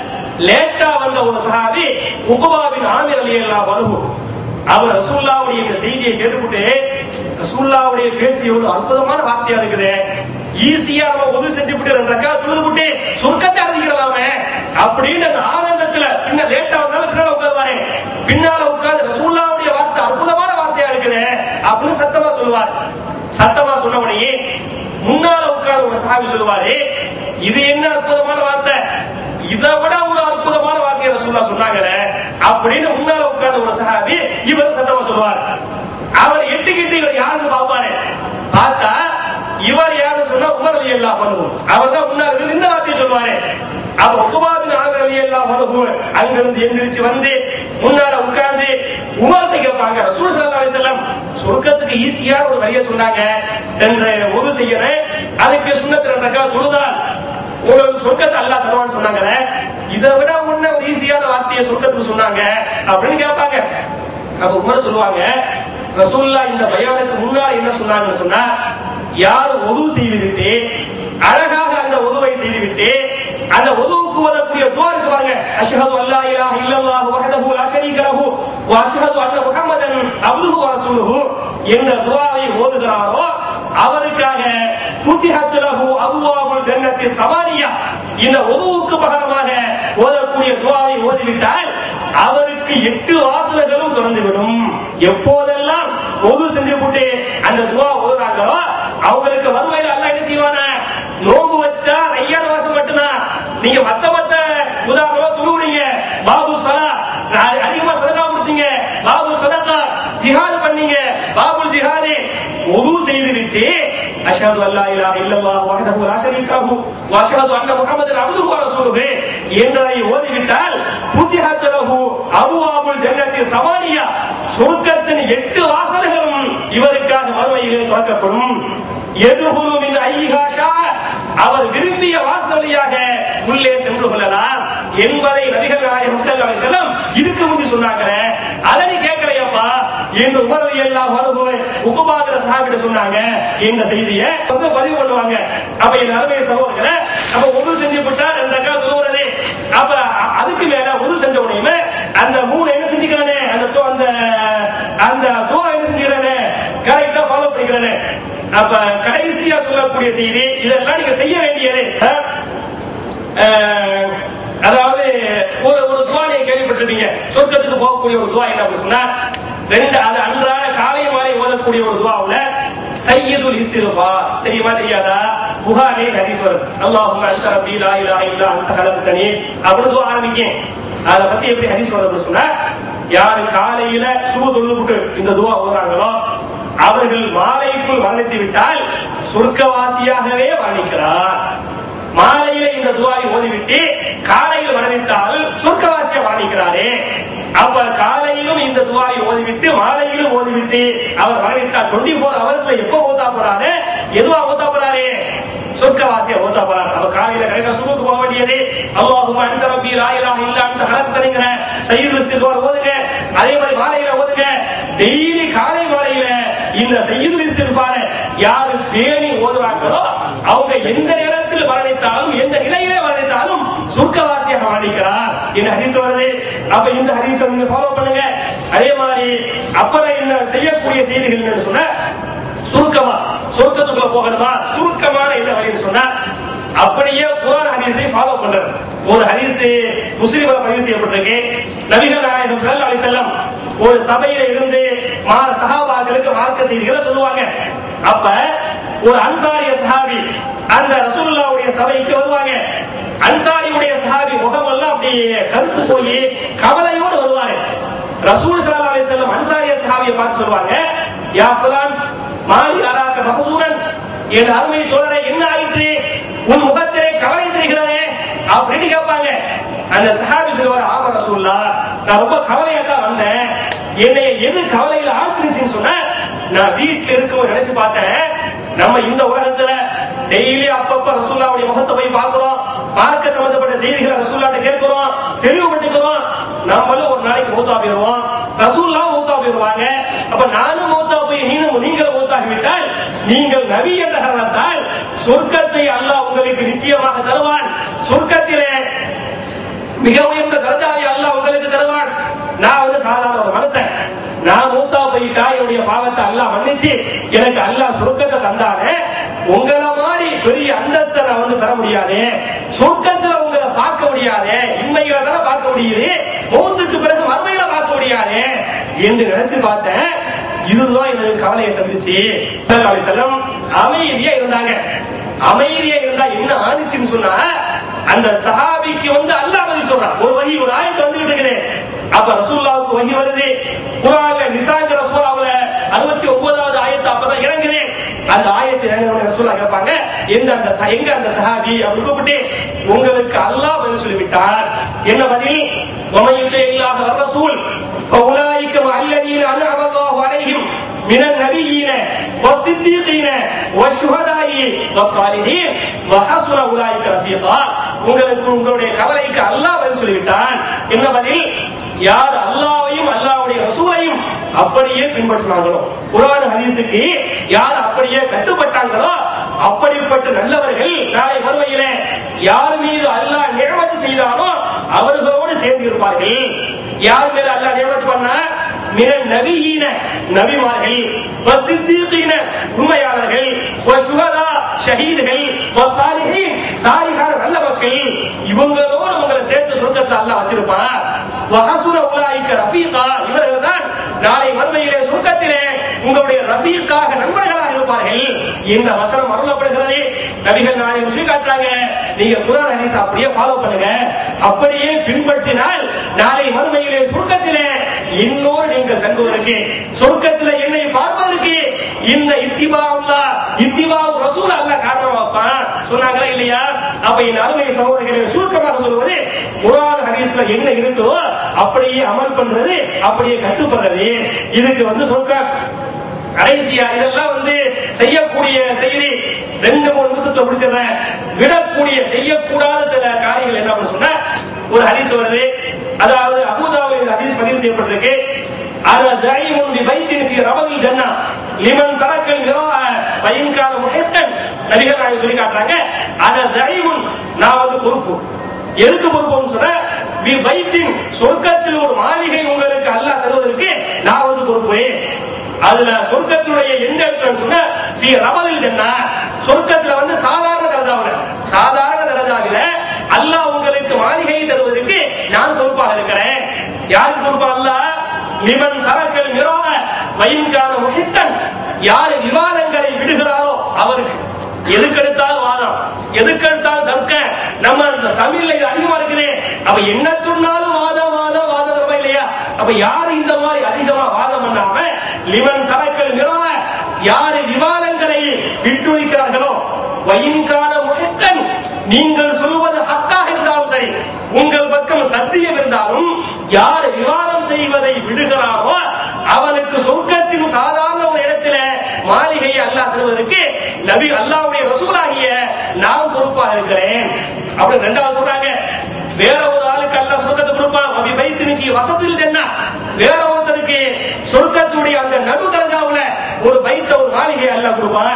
லேட்டா வந்த ஒரு சஹாபி உகுபாவின் ஆமிர் ரலியல்லாஹு அன்ஹு அவர் ரசூல்லாவுடைய இந்த செய்தியை கேட்டுவிட்டு ரசூல்லாவுடைய பேச்சு எவ்வளவு அற்புதமான வார்த்தையா இருக்குது ஈஸியா நம்ம உதவி செஞ்சு விட்டு ரெண்டு ரக்கா தொழுது விட்டு சொர்க்கத்தை அடைஞ்சிக்கலாமே அப்படின்னு அந்த ஆனந்தத்துல பின்ன லேட்டா வந்தாலும் பின்னால உட்காருவாரு பின்னால உட்கார்ந்து ரசூல்லாவுடைய வார்த்தை அற்புதமான வார்த்தையா இருக்குது அப்படின்னு சத்தமா சொல்லுவார் சத்தமா சொன்ன உடனே முன்னால உட்கார்ந்து ஒரு சாமி சொல்லுவாரு இது என்ன அற்புதமான வார்த்தை இதை விட ஒரு அற்புதமான வார்த்தையை ரசூல்லா சொன்னாங்களே அப்படின்னு முன்னால உட்கார்ந்த ஒரு சஹாபி இவர் சத்தமா சொல்லுவார் அவர் எட்டுக்கிட்டு இவர் யாருன்னு பார்ப்பாரு பார்த்தா இவர் யாரு சொன்னா உமர் அலி அல்லா பண்ணுவோம் அவர் தான் முன்னாள் இருந்து இந்த வார்த்தையை சொல்லுவாரு அப்ப உகுபாபின் ஆமர் அலி அல்லா பண்ணுவோம் அங்கிருந்து எந்திரிச்சு வந்து முன்னால உட்கார்ந்து உமர்கிட்ட கேட்பாங்க ரசூல் சல்லா அலி செல்லம் சொர்க்கத்துக்கு ஈஸியான ஒரு வழியை சொன்னாங்க என்ற உதவு செய்யறேன் அதுக்கு சுண்ணத்து ரெண்டு ரக்கா தொழுதால் உங்களுக்கு சொர்க்கத்தை அல்லாஹ் தருவான்னு சொன்னாங்களே இதை விட உன்ன ஒரு ஈஸியான வார்த்தையை சொர்க்கத்துக்கு சொன்னாங்க அப்படின்னு கேட்பாங்க அப்ப உமர் சொல்லுவாங்க ரசூல்லா இந்த பயானுக்கு முன்னால் என்ன சொன்னாங்கன்னு சொன்னா யார் ஒது செய்துவிட்டு அழகாக அந்த ஒதுவை செய்துவிட்டு அந்த ஒதுவுக்கு ஓதக்கூடிய துவா இருக்கு பாருங்க அஷ்ஹது அல்லா இலாஹ இல்லல்லாஹு வஹ்தஹு லா ஷரீக லஹு வ அஷ்ஹது அன்ன முஹம்மதன் அப்துஹு வ ரசூலுஹு என்ற துவாவை ஓதுகிறாரோ அவருக்காக ஃபுத்திஹத் லஹு அபுவாபுல் ஜன்னத்தி சமானியா இந்த ஒதுவுக்கு பகரமாக ஓதக்கூடிய துவாவை ஓதிவிட்டால் அவருக்கு எட்டு வாசல்களும் திறந்துவிடும் எப்போதெல்லாம் ஒது செஞ்சு போட்டு அந்த துவா ஓதுறாங்களோ அவங்களுக்கு வறுமையில அல்லாஹ் என்ன செய்வானா நோம்பு வச்சா ஐயாறு வாசம் மட்டும்தான் நீங்க மத்த மத்த உதாரணமா துருவுறீங்க பாபு சலா அதிகமா சதகா கொடுத்தீங்க பாபு சதகா ஜிஹாது பண்ணீங்க முடியாது உது செய்துவிட்டு அஷ்ஹது அல்லா இலாஹ இல்லல்லாஹு வஹ்தஹு லா ஷரீக லஹு வ அஷ்ஹது அன்ன முஹம்மதன் அப்துஹு வ ரசூலுஹு என்பதை ஓதிவிட்டால் புத்திஹத் லஹு அபுவாபுல் ஜன்னத்தி சமானியா சொர்க்கத்தின் எட்டு வாசல்களும் இவருக்காக மறுமையிலே திறக்கப்படும் எதுகுலு மின் ஐஹா ஷா அவர் விரும்பிய வாசல் வழியாக உள்ளே சென்று கொள்ளலாம் என்பதை நபிகள் நாயகம் ஸல்லல்லாஹு அலைஹி வஸல்லம் இதுக்கு முந்தி சொன்னாங்க அதை நீ கேட்கலையப்பா என்று உமர் எல்லாம் வருபவை உபபாகிற சாஹிபிட்ட சொன்னாங்க இந்த செய்தியை வந்து பதிவு பண்ணுவாங்க அப்ப என் அருமை சகோதரர்களே அப்ப உது செஞ்சு விட்டா ரெண்டு அக்கா தூங்குறது அப்ப அ- அதுக்கு மேல உது செஞ்ச உடனே அந்த மூணு என்ன செஞ்சுக்கிறானே அந்த தோ- அந்த அந்த தோ என்ன செஞ்சுக்கிறானே கரெக்டா ஃபாலோ பண்ணிக்கிறானே அப்ப கடைசியா சொல்லக்கூடிய செய்தி இதெல்லாம் நீங்க செய்ய வேண்டியது அஹ், அஹ், அதாவது ஒரு ஒரு துவா நீங்க கேள்விப்பட்டிருப்பீங்க சொர்க்கத்துக்கு போகக்கூடிய ஒரு துவா என்ன அப்படின்னு சொன்னா ரெண்டு அது அன்றாட காலை மாலை ஓதக்கூடிய ஒரு துவாவுல சையதுல் இஸ்திஃபா தெரியுமா தெரியாதா புகாரே ஹதீஸ் வருது அல்லாஹும்ம அன்த ரப்பி லா இலாஹ இல்லா அன்த கலக்தனி அப்படின்னு துவா ஆரம்பிக்கும் அத பத்தி எப்படி ஹதீஸ் வருதுன்னு சொன்னா யாரு காலையில சுப தொழுதுபிட்டு இந்த துவா ஓதுறாங்களோ அவர்கள் மாலைக்குள் வர்ணித்து விட்டால் சொர்க்கவாசியாகவே வர்ணிக்கிறார் மாலையில இந்த துவாவை ஓதிவிட்டு காலையில் வர்ணித்தால் சொர்க்கவாசியா வர்ணிக்கிறாரே அப்ப காலையிலும் இந்த துவாவை ஓதிவிட்டு மாலையிலும் ஓதிவிட்டு அவர் வர்ணித்தார் டுவெண்ட்டி ஃபோர் ஹவர்ஸ்ல எப்ப ஓதா போறாரு எதுவா ஓதா போறாரு சொர்க்கவாசியா ஓதா போறாரு அப்ப காலையில கரெக்டா சுபுக்கு போக வேண்டியது அல்லாஹும் அந்த ரப்பி லா இலாஹ இல்லா அந்த கலக்கு தருங்கிற சையீது இஸ்திக்பார் ஓதுங்க அதே மாதிரி மாலையில ஓதுங்க டெய்லி காலை மாலையில இந்த சையீது இஸ்திக்பார யாரு பேணி ஓதுறாங்களோ அவங்க எந்த நேரத்தில் வர்ணித்தாலும் எந்த நிலையிலே வர்ணித்தாலும் சொர்க்கவாசியாக வர்ணிக்கிறார் இந்த ஹதீஸ் வருது அப்ப இந்த ஹதீஸை நீங்க ஃபாலோ பண்ணுங்க அதே மாதிரி அப்புறம் என்ன செய்யக்கூடிய செய்திகள் என்னன்னு சொன்னா சுருக்கமா சொர்க்கத்துக்குள்ள போகணுமா சுருக்கமான என்ன வழின்னு சொன்னா அப்படியே குரான் ஹதீஸை ஃபாலோ பண்றது ஒரு ஹதீஸ் முஸ்லிம்ல பதிவு செய்யப்பட்டிருக்கு நபிகள் நாயகம் ஸல்லல்லாஹு அலைஹி வஸல்லம் ஒரு சபையில இருந்து மா சஹாபாக்களுக்கு மார்க்க செய்திகளை சொல்லுவாங்க அப்ப ஒரு அன்சாரிய சஹாபி அந்த ரசூலுல்லாவுடைய சபைக்கு வருவாங்க அன்சாரியுடைய சஹாபி முகமெல்லாம் அப்படியே கருத்து போய் கவலையோடு வருவாரு ரசூல் ஸல்லல்லாஹு அலைஹி வஸல்லம் அன்சாரிய சஹாபியை பார்த்து சொல்லுவாங்க யா ஃபலான் மாலி அராக்க மகசூரன் என் அருமை தோழரை என்ன ஆயிற்று உன் முகத்திலே கவலை தெரிகிறதே அப்படின்னு கேட்பாங்க அந்த சஹாபி சொல்லுவார் ஆமா ரசூல்லா நான் ரொம்ப கவலையா தான் வந்தேன் என்னை எது கவலையில ஆழ்த்துருச்சுன்னு சொன்ன நான் வீட்டுல இருக்கவும் நினைச்சு பார்த்தேன் நம்ம இந்த உலகத்துல டெய்லி அப்பப்ப ரசூல்லாவுடைய முகத்தை போய் பார்க்கிறோம் பார்க்க சம்பந்தப்பட்ட செய்திகளை ரசூல்லாட்ட கேட்கிறோம் தெளிவுபட்டுக்கிறோம் நம்மளும் ஒரு நாளைக்கு மூத்தா போயிருவோம் ரசூல்லா மூத்தா போயிருவாங்க அப்ப நானும் மூத்தா போய் நீனும் நீங்கள் மூத்தாகிவிட்டால் நீங்கள் நபி என்ற காரணத்தால் சொர்க்கத்தை அல்லாஹ் உங்களுக்கு நிச்சயமாக தருவான் சொர்க்கத்திலே மிக உயர்ந்த தரஜாவை அல்லாஹ் உங்களுக்கு தருவான் நான் வந்து சாதாரண ஒரு மனுஷன் நான் மூத்தா போயிட்டா என்னுடைய பாவத்தை அல்லாஹ் மன்னிச்சு எனக்கு அல்லாஹ் சொர்க்கத்தை தந்தானே உங்கள மாதிரி பெரிய அந்தஸ்தை நான் வந்து தர முடியாது சொர்க்கத்துல உங்களை பார்க்க முடியாது இன்மையில தானே பார்க்க முடியுது மௌத்துக்கு பிறகு மறுமையில பார்க்க முடியாது என்று நினைச்சு பார்த்தேன் இதுதான் எனக்கு கவலையை தந்துச்சு ஸல்லல்லாஹு அலைஹி வஸல்லம் அமைதியா இருந்தாங்க அமைதியா இருந்தா என்ன ஆனிச்சுன்னு சொன்னா அந்த சஹாபிக்கு வந்து அல்லாஹ் பதில் சொல்றான் ஒரு வகி ஒரு ஆயத்து வந்துகிட்டு இருக்குது அப்ப ரசூல்லாவுக்கு வகி வருது குரான்ல நிசாங்கிற சூறாவுல அறுபத்தி ஒன்பதாவது ஆயத்து அப்பதான் இறங்குது அந்த ஆயத்தை இறங்கின ரசூல்லா கேட்பாங்க எங்க அந்த ச- எங்க அந்த சஹாபி அப்படி கூப்பிட்டு உங்களுக்கு அல்லாஹ் பதில் சொல்லிவிட்டார் என்ன பதில் ومن يطع الله والرسول فاولئك مع الذين انعم الله عليهم من النبيين والصديقين والشهداء والصالحين وحسن اولئك رفيقا உங்களுக்கு உங்களுடைய கவலைக்கு அல்லாஹ் பதில் சொல்லிவிட்டான் என்ன பதில் யார் அல்லாஹ்வையும் அல்லாஹ்வுடைய ரசூலையும் அப்படியே பின்பற்றினாங்களோ குர்ஆன் ஹதீஸுக்கு யார் அப்படியே கட்டுப்பட்டாங்களோ அப்படிப்பட்ட நல்லவர்கள் நாளை மறுமையிலே யார் மீது அல்லாஹ் நியமத்து செய்தானோ அவர்களோடு சேர்ந்து இருப்பார்கள் யார் மீது அல்லாஹ் நியமத்து பண்ணா மின நபியீன நபிமார்கள் வசித்தீகீன உண்மையாளர்கள் வசுகதா ஷஹீதுகள் வசாலிஹீன் சாலிஹான நல்ல மக்கள் இவங்களோடு உங்களை சேர்த்து சொர்க்கத்தை அல்லாஹ் வச்சிருப்பான் வஹசுன உலாயிக்க ரஃபீகா இவர்கள் தான் நாளை மறுமையிலே சொர்க்கத்திலே உங்களுடைய ரஃபீக்காக நண்பர்களாக இருப்பார்கள் இந்த வசனம் அருளப்படுகிறது நபிகள் நாயகம் சொல்லி காட்டுறாங்க நீங்க குரான் ஹதீஸ் அப்படியே ஃபாலோ பண்ணுங்க அப்படியே பின்பற்றினால் நாளை மறுமையிலே சொர்க்கத்திலே இன்னொரு நீங்கள் தங்குவதற்கு சொர்க்கத்திலே என்னை பார்ப்பதற்கு இந்த இத்திபாவுல்லா இத்திபாவு ரசூல் அல்ல காரணம் வைப்பான் சொன்னாங்களா இல்லையா அப்ப இந்த அருமை சகோதரர்களை சுருக்கமாக சொல்வது குரான் ஹதீஸ்ல என்ன இருக்குதோ அப்படியே அமல் பண்றது அப்படியே கட்டுப்படுறது இதுக்கு வந்து சொற்க கடைசியா இதெல்லாம் வந்து செய்யக்கூடிய செய்தி ரெண்டு மூணு நிமிஷத்தை முடிச்சிடுறேன் விடக்கூடிய செய்யக்கூடாத சில காரியங்கள் என்ன அப்படின்னு சொன்னா ஒரு ஹதீஸ் வருது அதாவது அபுதாவில் இந்த ஹதீஸ் பதிவு செய்யப்பட்டிருக்கு அன ஜைமுன் பி பைத்தின் ஃபி ரபதில் ஜன்னா லிமன் தரக்கல் மிராஅ வயின் கான முஹித்தன் நபிகள் நாயகம் சொல்லி காட்டுறாங்க அன ஜைமுன் நான் வந்து பொறுப்பு எதுக்கு பொறுப்புன்னு சொன்னா பி பைத்தின் சொர்க்கத்தில் ஒரு மாளிகை உங்களுக்கு அல்லாஹ் தருவதற்கு நான் வந்து பொறுப்பு அதுல சொர்க்கத்தினுடைய எந்த இடத்துல சொன்ன ஸ்ரீ ரபதில் ஜன்னா சொர்க்கத்துல வந்து சாதாரண தரஜாவில சாதாரண தரஜாவில அல்லாஹ் உங்களுக்கு மாளிகையை தருவதற்கு நான் பொறுப்பாக இருக்கிறேன் யாருக்கு பொறுப்பா அல்லாஹ் லிமன் தரக்கல் மிராக வயின்கான முகித்தன் யாரு விவாதங்களை விடுகிறாரோ அவருக்கு எதுக்கெடுத்தாலும் வாதம் எதுக்கெடுத்தாலும் தர்க்க நம்ம இந்த தமிழ்ல இது அதிகமா இருக்குது அப்ப என்ன சொன்னாலும் வாதம் வாதம் வாதம் தர்மம் இல்லையா அப்ப யாரு இந்த மாதிரி அதிகமா வாதம் பண்ணாம லிமன் தரக்கல் மிராக யாரு விவாதங்களை விட்டுழிக்கிறார்களோ வயின்கான முகத்தன் நீங்கள் சொல்லுவது ஹக்காக இருந்தாலும் சரி உங்கள் பக்கம் சத்தியம் இருந்தாலும் யார் விவாதம் செய்வதை விடுகிறாரோ அவனுக்கு சொர்க்கத்தின் சாதாரண ஒரு இடத்துல மாளிகையை அல்லாஹ் தருவதற்கு நபி அல்லாஹ்வுடைய ரசூலாகிய நான் பொறுப்பாக இருக்கிறேன் அப்படி ரெண்டாவது சொல்றாங்க வேற ஒரு ஆளுக்கு அல்லாஹ் சொர்க்கத்தை கொடுப்பான் அபி வைத்து நீ வசதியில் என்ன வேற ஒருத்தருக்கு சொர்க்கத்துடைய அந்த நடு தரங்காவுல ஒரு பைத்த ஒரு மாளிகையை அல்லாஹ் கொடுப்பான்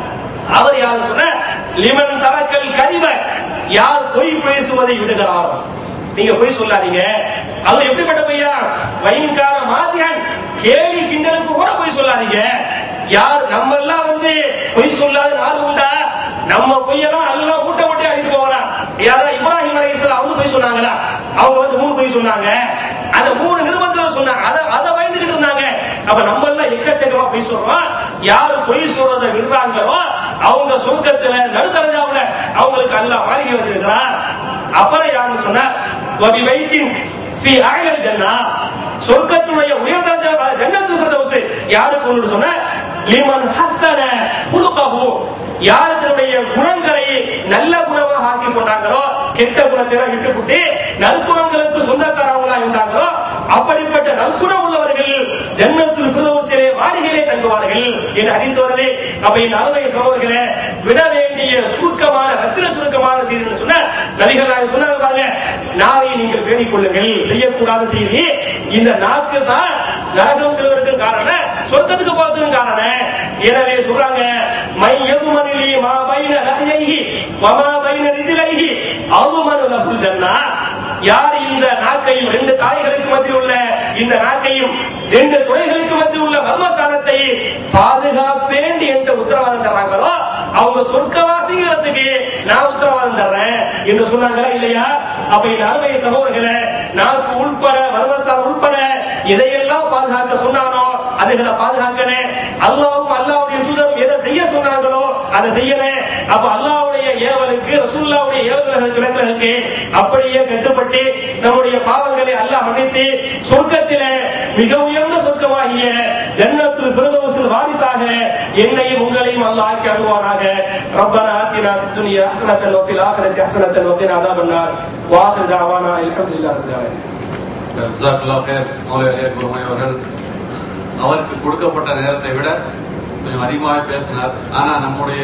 அவர் யார் சொன்ன லிமன் தரக்கல் கரிம யார் பொய் பேசுவதை விடுகிறாரோ நீங்க பொய் சொல்லாதீங்க அது எப்படிப்பட்ட பொய்யா வயின்கார மாதிரியான் கேலி கிண்டலுக்கு கூட பொய் சொல்லாதீங்க யார் நம்ம எல்லாம் வந்து பொய் சொல்லாத நாள் உண்டா நம்ம பொய்யெல்லாம் எல்லாம் கூட்ட மட்டும் அழித்து போகலாம் யாரா இப்ராஹிம் அலைஹிஸ்ஸலாம் வந்து பொய் சொன்னாங்களா அவங்க வந்து மூணு பொய் சொன்னாங்க அந்த மூணு நிருபந்தத்தை சொன்னாங்க அதை அதை பயந்துகிட்டு இருந்தாங்க அப்ப நம்ம எல்லாம் எக்கச்சக்கமா பொய் சொல்றோம் யாரு பொய் சொல்றதை விடுறாங்களோ அவங்க சொர்க்கத்துல நடுத்தரஞ்சாவுல அவங்களுக்கு அல்லாஹ் மாளிகை வச்சிருக்கிறார் அப்புறம் யாருன்னு சொன்னா வபி வைத்தின் ஃபி அகல் ஜன்னா சொர்க்கத்துடைய உயர்தரஞ்ச ஜன்னத்து ஃபிர்தௌஸ் யாருக்கு ஒன்று சொன்ன லிமன் ஹஸ்ஸன குலுகஹு யார் தன்னுடைய குணங்களை நல்ல குணமாக ஆக்கி கொண்டாங்களோ கெட்ட குணத்தை விட்டுவிட்டு நற்குணங்களுக்கு சொந்தக்காரங்களா இருந்தாங்களோ அப்படிப்பட்ட நற்குணம் உள்ளவர்கள் ஜன்னத்துல் ஃபிர்தௌஸிலே மாளிகையிலே தங்குவார்கள் என்று ஹதீஸ் வருது அப்ப இந்த அருமை சகோதரர்களே விட வேண்டிய சுருக்கமான ரத்தின சுருக்கமான செய்தி சொன்ன நபிகள் நாயகம் சொன்னாங்க பாருங்க நாவை நீங்கள் பேணிக் கொள்ளுங்கள் செய்யக்கூடாத செய்தி இந்த நாக்கு தான் நரகம் செல்வதற்கு காரணம் சொர்க்கத்துக்கு போறதுக்கு காரணம் எனவே சொல்றாங்க மை எதுமனிலி மா பைன லஹைஹி வமா பைன ரிஜ்லைஹி அதுமனு லஹுல் ஜன்னா யார் இந்த நாக்கையும் ரெண்டு தாய்களுக்கு மத்தியில் உள்ள இந்த நாக்கையும் ரெண்டு துறைகளுக்கு மத்தியில் உள்ள மர்மஸ்தானத்தை பாதுகாப்பேன் என்ற உத்தரவாதம் தர்றாங்களோ அவங்க சொர்க்கவாசிங்கிறதுக்கு நான் உத்தரவாதம் தர்றேன் என்று சொன்னாங்களா இல்லையா அப்ப இந்த அருமை சகோதரர்களே நாக்கு உள்பட மர்மஸ்தானம் உள்பட எதையெல்லாம் பாதுகாக்க சொன்னானோ அதுகளை பாதுகாக்கணும் அல்லாவும் அல்லாவுடைய தூதரும் எதை செய்ய சொன்னாங்களோ அதை செய்யணும் அப்ப அல்லாவுடைய ஏவலுக்கு ரசூல்லாவுடைய ஏவல்களுக்கு விளக்குகளுக்கு அப்படியே கட்டுப்பட்டு நம்முடைய பாவங்களை அல்லாஹ் மன்னித்து சொர்க்கத்திலே மிக உயர்ந்த சொர்க்கமாகிய ஜன்னத்துல் பிரதோசில் வாரிசாக என்னையும் உங்களையும் அல்லாஹ் ஆக்கி அருள்வாராக ரப்பனா ஆத்தினா ஃபித் துன்யா ஹஸனத்தன் வஃபில் ஆখিরাতি ஹஸனத்தன் வகினா அஸாபன்னார் வாஹிர் தஅவானா அல்ஹம்துலில்லாஹி ரப்பில் ஆலமீன் ஜஸாக்கல்லாஹ் கைர் மௌலவி அலியா குருமை அவர்கள் அவருக்கு கொடுக்கப்பட்ட நேரத்தை விட கொஞ்சம் அதிகமாக பேசினார் ஆனா நம்முடைய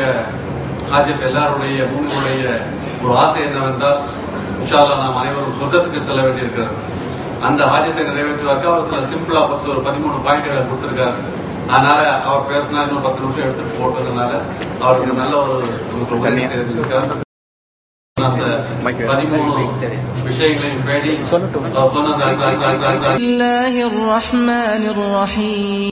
ஹாஜத் எல்லாருடைய மூணுடைய ஒரு ஆசை என்னவென்றால் இன்ஷால்லா நாம் அனைவரும் சொர்க்கத்துக்கு செல்ல வேண்டியிருக்கிறது அந்த ஹாஜத்தை நிறைவேற்றுவதற்கு அவர் சில சிம்பிளா பத்து ஒரு பதிமூணு பாயிண்ட்களை கொடுத்திருக்காரு அதனால அவர் பேசினா இன்னும் பத்து நிமிஷம் எடுத்துட்டு போட்டதுனால அவருக்கு நல்ல ஒரு நமக்கு உதவி செய்திருக்காரு அந்த பதிமூணு விஷயங்களையும் பேடி அவர் சொன்ன அந்த- அந்த- அந்த- அந்த- அந்த- الله الرحمن الرحيم